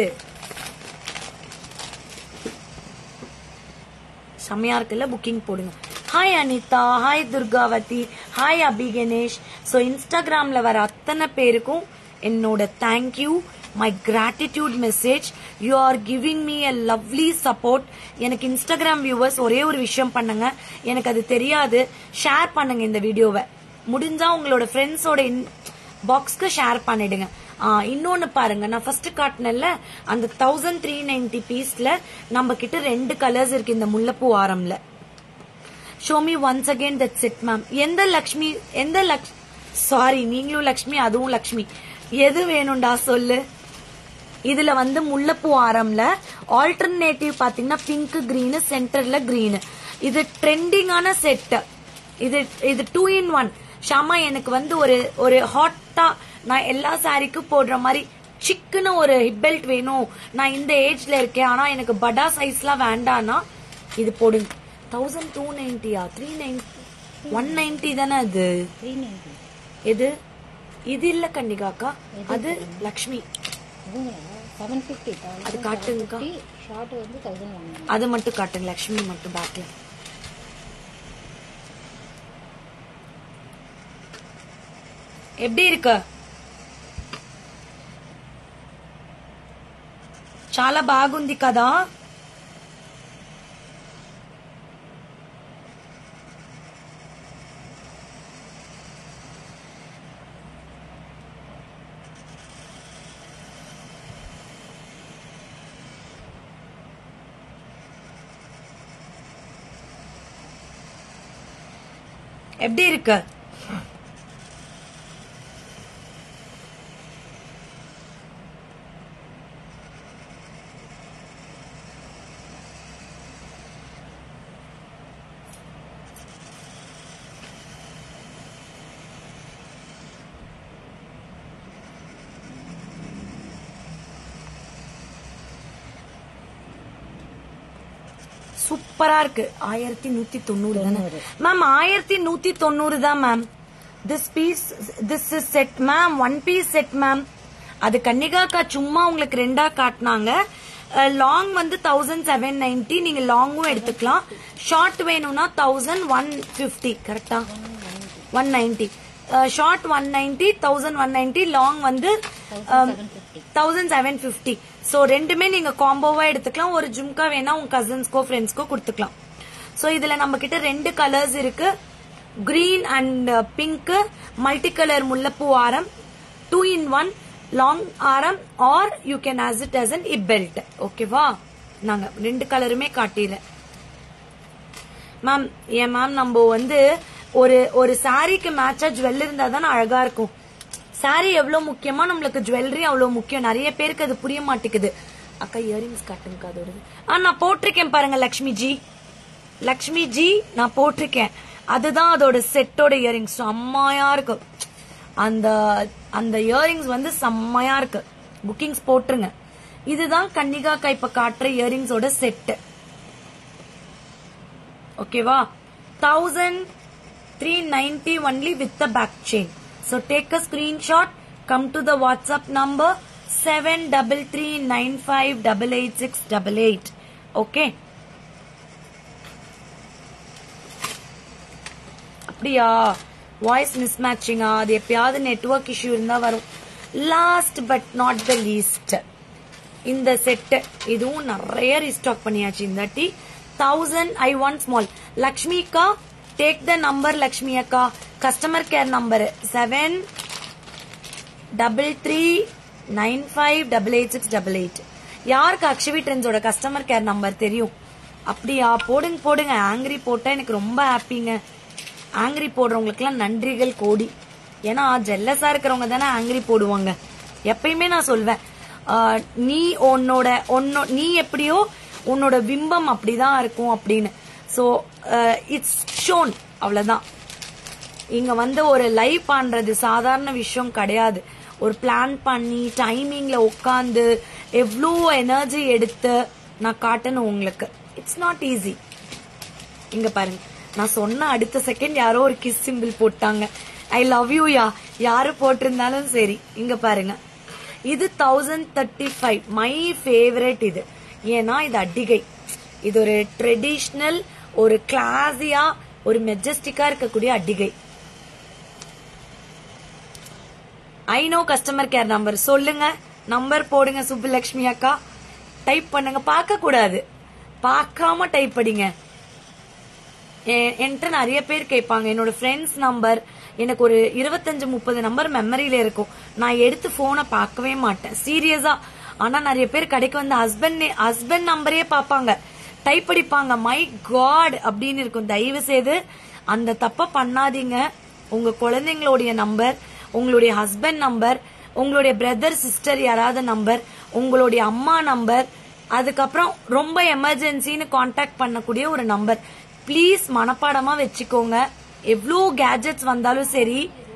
செம்மையா இருக்குல்ல புக்கிங் போடுங்க hi Anitha hi Durgavathi hi Abhi Ganesh so இன்ஸ்டாகிராம்ல வர அத்தனை பேருக்கும் என்னோட thank you my gratitude message you are giving me a lovely support எனக்கு இன்ஸ்டாகிராம் வியூவர்ஸ் ஒரே ஒரு விஷயம் பண்ணுங்க எனக்கு அது தெரியாது ஷேர் பண்ணுங்க இந்த வீடியோவை முடிஞ்சா உங்களோட ஃப்ரெண்ட்ஸோட பாக்ஸ்க்கு ஷேர் பண்ணிடுங்க ஆ, இன்னொன்னு பாருங்க நான் ஃபர்ஸ்ட் காட்டினேன்ல அந்த தௌசண்ட் த்ரீ நைன்டி பீஸ்ல நம்ம கிட்ட ரெண்டு கலர்ஸ் இருக்கு இந்த முல்லைப்பூ ஆரம்ல show me once again that set ma'am எந்த லக்ஷ்மி எந்த லக்ஷ் சாரி நீங்களும் லக்ஷ்மி அதுவும் லக்ஷ்மி எது வேணும்டா சொல்லு இதுல வந்து முல்லைப்பூ ஆரம்ல ஆல்டர்னேட்டிவ் பாத்தீங்கன்னா பிங்க் green சென்டர்ல green இது ட்ரெண்டிங்கான செட் இது இது டூ இன் ஒன் ஷாமா எனக்கு வந்து ஒரு ஒரு ஹாட்டா நான் எல்லா சாரிக்கும் போடுற மாதிரி சிக்குன்னு ஒரு ஹிப் பெல்ட் வேணும் நான் இந்த ஏஜ்ல இருக்கேன் ஆனா எனக்கு படா சைஸ்லாம் வேண்டாம்னா இது போடுங்க தௌசண்ட் டூ நைன்டியா த்ரீ நைன்டி ஒன் நைன்டி தானே அது த்ரீ நைன்டி எது இது இல்ல கன்னிகாக்கா அது லக்ஷ்மி அதுங்க செவன் ஃபிஃப்டி அது காட்டுங்கக்கா. ஷார்ட் வந்து தௌசண்ட் ஒன் அது மட்டும் காட்டுங்க லக்ஷ்மி மட்டும் பேக்ல எப்படி இருக்கு చాలా బాగుంది కదా எப்படி இருக்கு சூப்பரா இருக்கு ஆயிரத்தி நூத்தி தொண்ணூறு தானே மேம் ஆயிரத்தி நூத்தி தொண்ணூறு தான் ma'am this piece this is set ma'am one piece set ma'am அது கன்னிகாக்கா சும்மா உங்களுக்கு ரெண்டா காட்டினாங்க லாங் வந்து தௌசண்ட் செவன் நைன்டி நீங்க லாங்கும் எடுத்துக்கலாம் ஷார்ட் வேணும்னா தௌசண்ட் ஒன் பிப்டி கரெக்டா one ninety short one ninety thousand one ninety long வந்து தௌசண்ட் செவன் பிப்டி ஸோ ரெண்டுமே நீங்க காம்போவா எடுத்துக்கலாம் ஒரு ஜும்கா வேணா உங்க கசின்ஸ்க்கோ ஃப்ரெண்ட்ஸ்க்கோ கொடுத்துக்கலாம் ஸோ இதுல நம்ம கிட்ட ரெண்டு கலர்ஸ் இருக்கு green and pink multi colour முல்லைப்பூ ஆரம் டூ இன் ஒன் லாங் ஆரம் or you can use it as an hip belt ஓகேவா நாங்க ரெண்டு கலருமே காட்டிடுறேன் மேம் ஏன் மேம் நம்ம வந்து ஒரு ஒரு சாரிக்கு மேட்சா ஜுவல் இருந்தா தானே அழகா இருக்கும் சாரி எவ்வளவு முக்கியமா நம்மளுக்கு ஜுவல்லரி அவ்வளவு முக்கியம் நிறைய பேருக்கு அது புரிய மாட்டேங்குது அக்கா இயரிங்ஸ் காட்டுங்க அதோட ஆ நான் போட்டிருக்கேன் பாருங்க லக்ஷ்மி ஜி லக்ஷ்மி ஜி நான் போட்டிருக்கேன் அதுதான் அதோட செட்டோட இயரிங்ஸ் செம்மையா இருக்கு அந்த அந்த இயரிங்ஸ் வந்து செம்மையா இருக்கு புக்கிங்ஸ் போட்டுருங்க இதுதான் கன்னிகாக்கா இப்ப காட்டுற இயரிங்ஸோட செட்டு ஓகேவா thousand three ninety only with the back chain so take a screenshot come to the WhatsApp number seven double three nine five double eight six double eight okay அப்படியா வாய்ஸ் மிஸ் மேட்சிங்கா அது எப்பயாவது நெட்வொர்க் இஷ்யூ இருந்தா வரும் last but not the least இந்த செட்டு இதுவும் நிறைய ரீஸ்டாக் பண்ணியாச்சு இந்த டி thousand I want small Lakshmi அக்கா டேக் த நம்பர் லக்ஷ்மி அக்கா customer care number seven double three nine five double eight six double eight யாருக்கு அக்ஷவி ட்ரெண்ட்ஸோட கஸ்டமர் கேர் நம்பர் தெரியும் அப்படியா போடுங்க போடுங்க ஆங்கிரி போட்டா எனக்கு ரொம்ப ஹாப்பிங்க ஆங்கிரி போடுறவங்களுக்குலாம் நன்றிகள் கோடி ஏன்னா ஜெல்லஸா இருக்கிறவங்க தானே ஆங்கிரி போடுவாங்க எப்பயுமே நான் சொல்வேன் ஆஹ், நீ உன்னோட உன்னோ நீ எப்படியோ உன்னோட பிம்பம் அப்படிதான் இருக்கும் அப்படின்னு ஸோ இட்ஸ் ஷோன் அவ்வளவுதான் இங்க வந்து ஒரு லைவ் பண்றது சாதாரண விஷயம் கிடையாது ஒரு பிளான் பண்ணி டைமிங்ல உட்காந்து எவ்வளோ எனர்ஜி எடுத்து நான் காட்டணும் உங்களுக்கு இட்ஸ் நாட் ஈஸி இங்க பாருங்க நான் சொன்ன அடுத்த செகண்ட் யாரோ ஒரு கிஸ் சிம்பிள் போட்டாங்க ஐ லவ் யூ யா யாரு போட்டிருந்தாலும் சரி இங்க பாருங்க இது thousand thirty five my favourite இது ஏன்னா இது அடிகை இது ஒரு ட்ரெடிஷ்னல் ஒரு கிளாஸியா ஒரு மெஜஸ்டிக்கா இருக்கக்கூடிய அடிகை I know customer care number சொல்லுங்க நம்பர் போடுங்க சுப்புலட்சுமி அக்கா டைப் பண்ணுங்க பார்க்க கூடாது பார்க்காம டைப் படிங்க எ- என்கிட்ட நிறைய பேர் கேட்பாங்க என்னோட ஃப்ரெண்ட்ஸ் நம்பர் எனக்கு ஒரு இருபத்தஞ்சு முப்பது நம்பர் மெமரியில இருக்கும் நான் எடுத்து போனை பார்க்கவே மாட்டேன் சீரியஸா ஆனா நிறைய பேர் கடைக்கு வந்து ஹஸ்பண்ட் ஹஸ்பண்ட் நம்பரே பார்ப்பாங்க டைப் அடிப்பாங்க மை காட் அப்படின்னு இருக்கும் தயவு செய்து அந்த தப்ப பண்ணாதீங்க உங்க குழந்தைங்களுடைய நம்பர் உங்களுடைய ஹஸ்பண்ட் நம்பர் உங்களுடைய பிரதர் சிஸ்டர் யாராவது நம்பர் உங்களுடைய அம்மா நம்பர் அதுக்கப்புறம் ரொம்ப எமர்ஜென்சின்னு காண்டாக்ட் பண்ணக்கூடிய ஒரு நம்பர் ப்ளீஸ் மனப்பாடமா வச்சுக்கோங்க எவ்வளோ கேஜெட்ஸ் வந்தாலும் சரி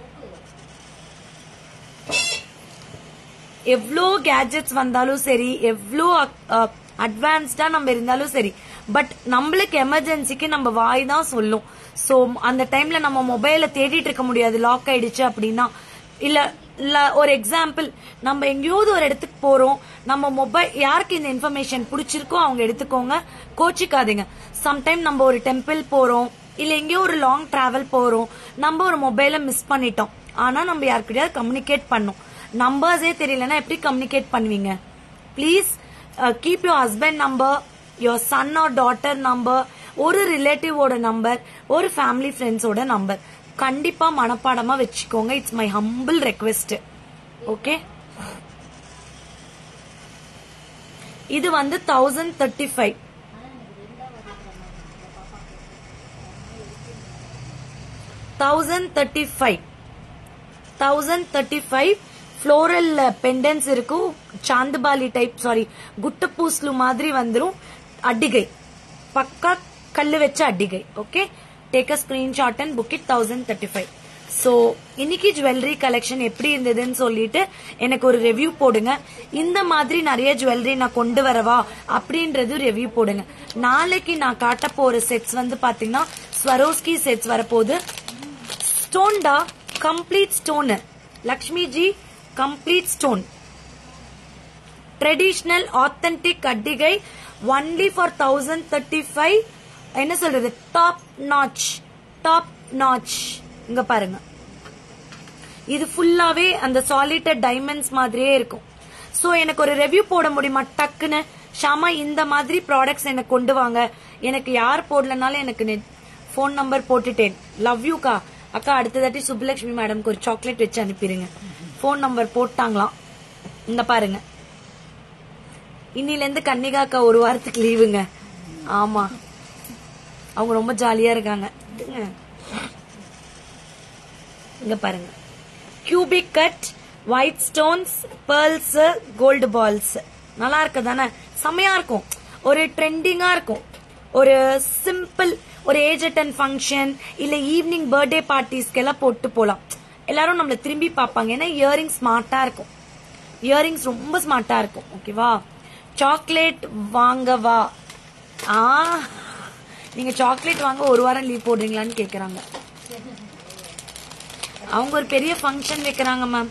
எவ்வளோ கேஜெட்ஸ் வந்தாலும் சரி எவ்வளோ அட்வான்ஸ்டா நம்ம இருந்தாலும் சரி பட் நம்மளுக்கு எமர்ஜென்சிக்கு நம்ம வாய் தான் சொல்லும் சோ அந்த டைம்ல நம்ம மொபைல தேடிட்டு இருக்க முடியாது லாக் ஆயிடுச்சு அப்படின்னா இல்ல இல்ல ஒரு எக்ஸாம்பிள் நம்ம எங்கேயாவது ஒரு இடத்துக்கு போறோம் நம்ம மொபைல் யாருக்கு இந்த இன்ஃபர்மேஷன் பிடிச்சிருக்கோ அவங்க எடுத்துக்கோங்க கோச்சிக்காதீங்க சம்டைம் நம்ம ஒரு டெம்பிள் போறோம் இல்ல எங்கேயோ ஒரு லாங் டிராவல் போறோம் நம்ம ஒரு மொபைலை மிஸ் பண்ணிட்டோம் ஆனா நம்ம யாருக்கிட்டயாவது கம்யூனிகேட் பண்ணோம் நம்பர்ஸே தெரியலன்னா எப்படி கம்யூனிகேட் பண்ணுவீங்க please keep your husband number your son or daughter number ஒரு ரிலேட்டிவோட நம்பர் ஒரு ஃபேமிலி ஃப்ரெண்ட்ஸோட நம்பர் கண்டிப்பா மனப்பாடமா வச்சுக்கோங்க it's my humble request okay இது வந்து thousand thirty five thousand thirty five thousand thirty five floral pendants இருக்கும் சாந்துபாலி டைப் சாரி குட்டப்பூஸ்லு மாதிரி வந்துரும் அட்டிகை பக்கா கல்லு வச்ச அட்டிகை okay take a screenshot and book it thousand thirty five so இன்னைக்கு ஜுவல்லரி கலெக்ஷன் எப்படி இருந்ததுன்னு சொல்லிட்டு எனக்கு ஒரு ரிவ்யூ போடுங்க இந்த மாதிரி நிறைய ஜுவல்லரி நான் கொண்டு வரவா அப்படின்றது ரிவ்யூ போடுங்க நாளைக்கு நான் காட்ட போற செட்ஸ் வந்து பாத்தீங்கன்னா ஸ்வரோஸ்கி செட்ஸ் வரப்போகுது ஸ்டோன்டா complete stone Lakshmi ji complete stone traditional authentic அட்டிகை only for thousand thirty five என்ன சொல்றது டாப் நாச் டாப் நாச் இங்க பாருங்க இது ஃபுல்லாவே அந்த சாலிட்டட் டைமண்ட்ஸ் மாதிரியே இருக்கும் சோ எனக்கு ஒரு ரெவ்யூ போட முடியுமா டக்குன்னு ஷாமா இந்த மாதிரி ப்ராடக்ட்ஸ் எனக்கு கொண்டு வாங்க எனக்கு யார் போடலனாலும் எனக்கு ஃபோன் நம்பர் போட்டுட்டேன் லவ் யூக்கா அக்கா அடுத்த தாட்டி சுப்புலட்சுமி மேடம்க்கு ஒரு சாக்லேட் வச்சு அனுப்பிடுங்க ஃபோன் நம்பர் போட்டாங்களாம் இந்த பாருங்க இன்னில இருந்து கன்னிகா அக்கா ஒரு வாரத்துக்கு லீவுங்க ஆமா அவங்க ரொம்ப ஜாலியா இருக்காங்க இதுங்க. இங்க பாருங்க cubic cut white stones pearls gold balls நல்லா இருக்கு தானே செமையா இருக்கும் ஒரு ட்ரெண்டிங்கா இருக்கும் ஒரு சிம்பிள் ஒரு ஏஜ் அட்டன் ஃபங்க்ஷன் இல்ல ஈவினிங் பர்த்டே பார்ட்டிஸ்க்கு எல்லாம் போட்டு போலாம் எல்லாரும் நம்மள திரும்பி பார்ப்பாங்க ஏன்னா இயரிங் ஸ்மார்ட்டா இருக்கும் இயரிங்ஸ் ரொம்ப ஸ்மார்ட்டா இருக்கும் ஓகேவா சாக்லேட் வாங்கவா ஆ நீங்க சாக்லேட் வாங்க ஒரு வாரம் லீவ் போடுறீங்களான்னு கேக்குறாங்க அவங்க ஒரு பெரிய ஃபங்க்ஷன் வைக்கிறாங்க மேம்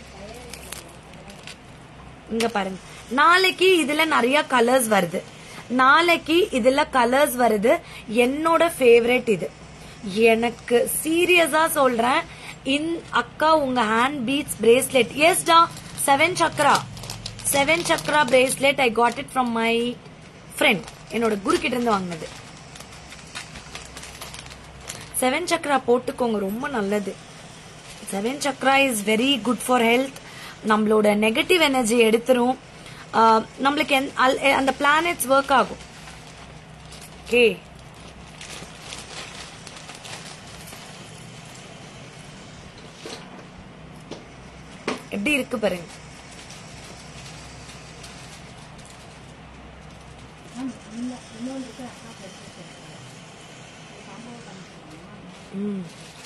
இங்க பாருங்க நாளைக்கு இதுல நிறைய கலர்ஸ் வருது நாளைக்கு இதுல கலர்ஸ் வருது என்னோட ஃபேவரட் இது எனக்கு சீரியஸா சொல்றேன் இன் அக்கா உங்க ஹேண்ட் பீட்ஸ் பிரேஸ்லெட் எஸ் டா seven chakra seven chakra bracelet I got it from my friend என்னோட குரு கிட்ட இருந்து வாங்கினது செவன் சக்ரா போட்டுக்கோங்க ரொம்ப நல்லது seven chakra is very good for health நம்மளோட நெகட்டிவ் எனர்ஜி எடுத்துரும் ஆஹ் நம்மளுக்கு எந்த- அல்- அந்த பிளானட்ஸ் ஒர்க் ஆகும் ஓகே எப்படி இருக்கு பாருங்க ம்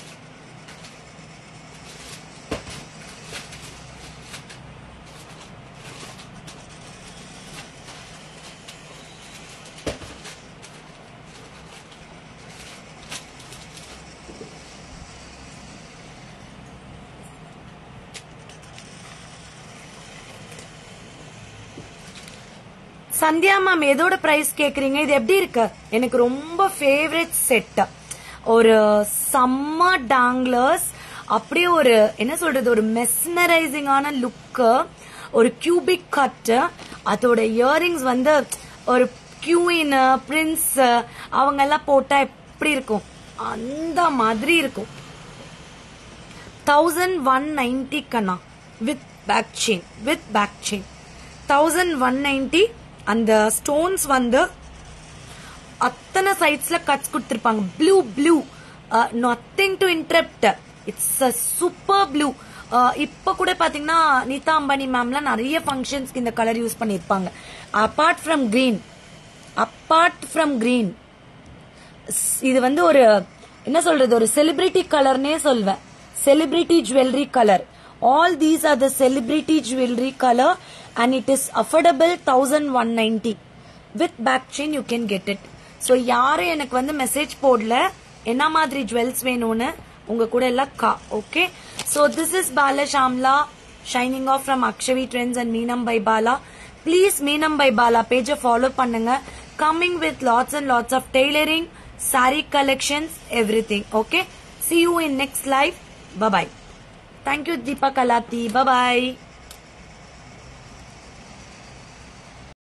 சந்தியா மேம் எதோட பிரைஸ் கேக்குறீங்க இது எப்படி இருக்கு எனக்கு ரொம்ப ஃபேவரட் செட் ஒரு செம்ம டாங்லர்ஸ் அப்படியே ஒரு என்ன சொல்றது ஒரு மெஸ்மரைசிங்கான லுக்கு ஒரு கியூபிக் கட் அதோட இயரிங்ஸ் வந்து ஒரு கியூயின் பிரின்ஸ் அவங்க எல்லாம் போட்டா எப்படி இருக்கும் அந்த மாதிரி இருக்கும் தௌசண்ட் ஒன் நைன்டி கண்ணா with back chain with back chain thousand one ninety அந்த ஸ்டோன்ஸ் வந்து அத்தனை சைட்ஸ்ல கட்ஸ் கொடுத்திருப்பாங்க blue blue nothing to interrupt it's a super blue இப்ப கூட பாத்தீங்கன்னா நீதா அம்பானி மேம்லாம் நிறைய ஃபங்க்ஷன்ஸ்க்கு இந்த கலர் யூஸ் பண்ணிருப்பாங்க apart from green apart from green இது வந்து ஒரு என்ன சொல்றது ஒரு செலிபிரிட்டி கலர்னே சொல்வேன் celebrity jewellery colour all these are the celebrity jewellery colour and it is affordable thousand one ninety with back chain you can get it so யாரும் எனக்கு வந்து மெசேஜ் போடல என்ன மாதிரி ஜுவல்ஸ் வேணும்னு உங்க கூட எல்லாம் கா okay so this is Bala Shamla signing off from Akshavi trends and Meenam by Bala please Meenam by Bala பேஜை ஃபாலோ பண்ணுங்க coming with lots and lots of tailoring saree collections everything okay see you in next live bye bye thank you deepa kalati bye bye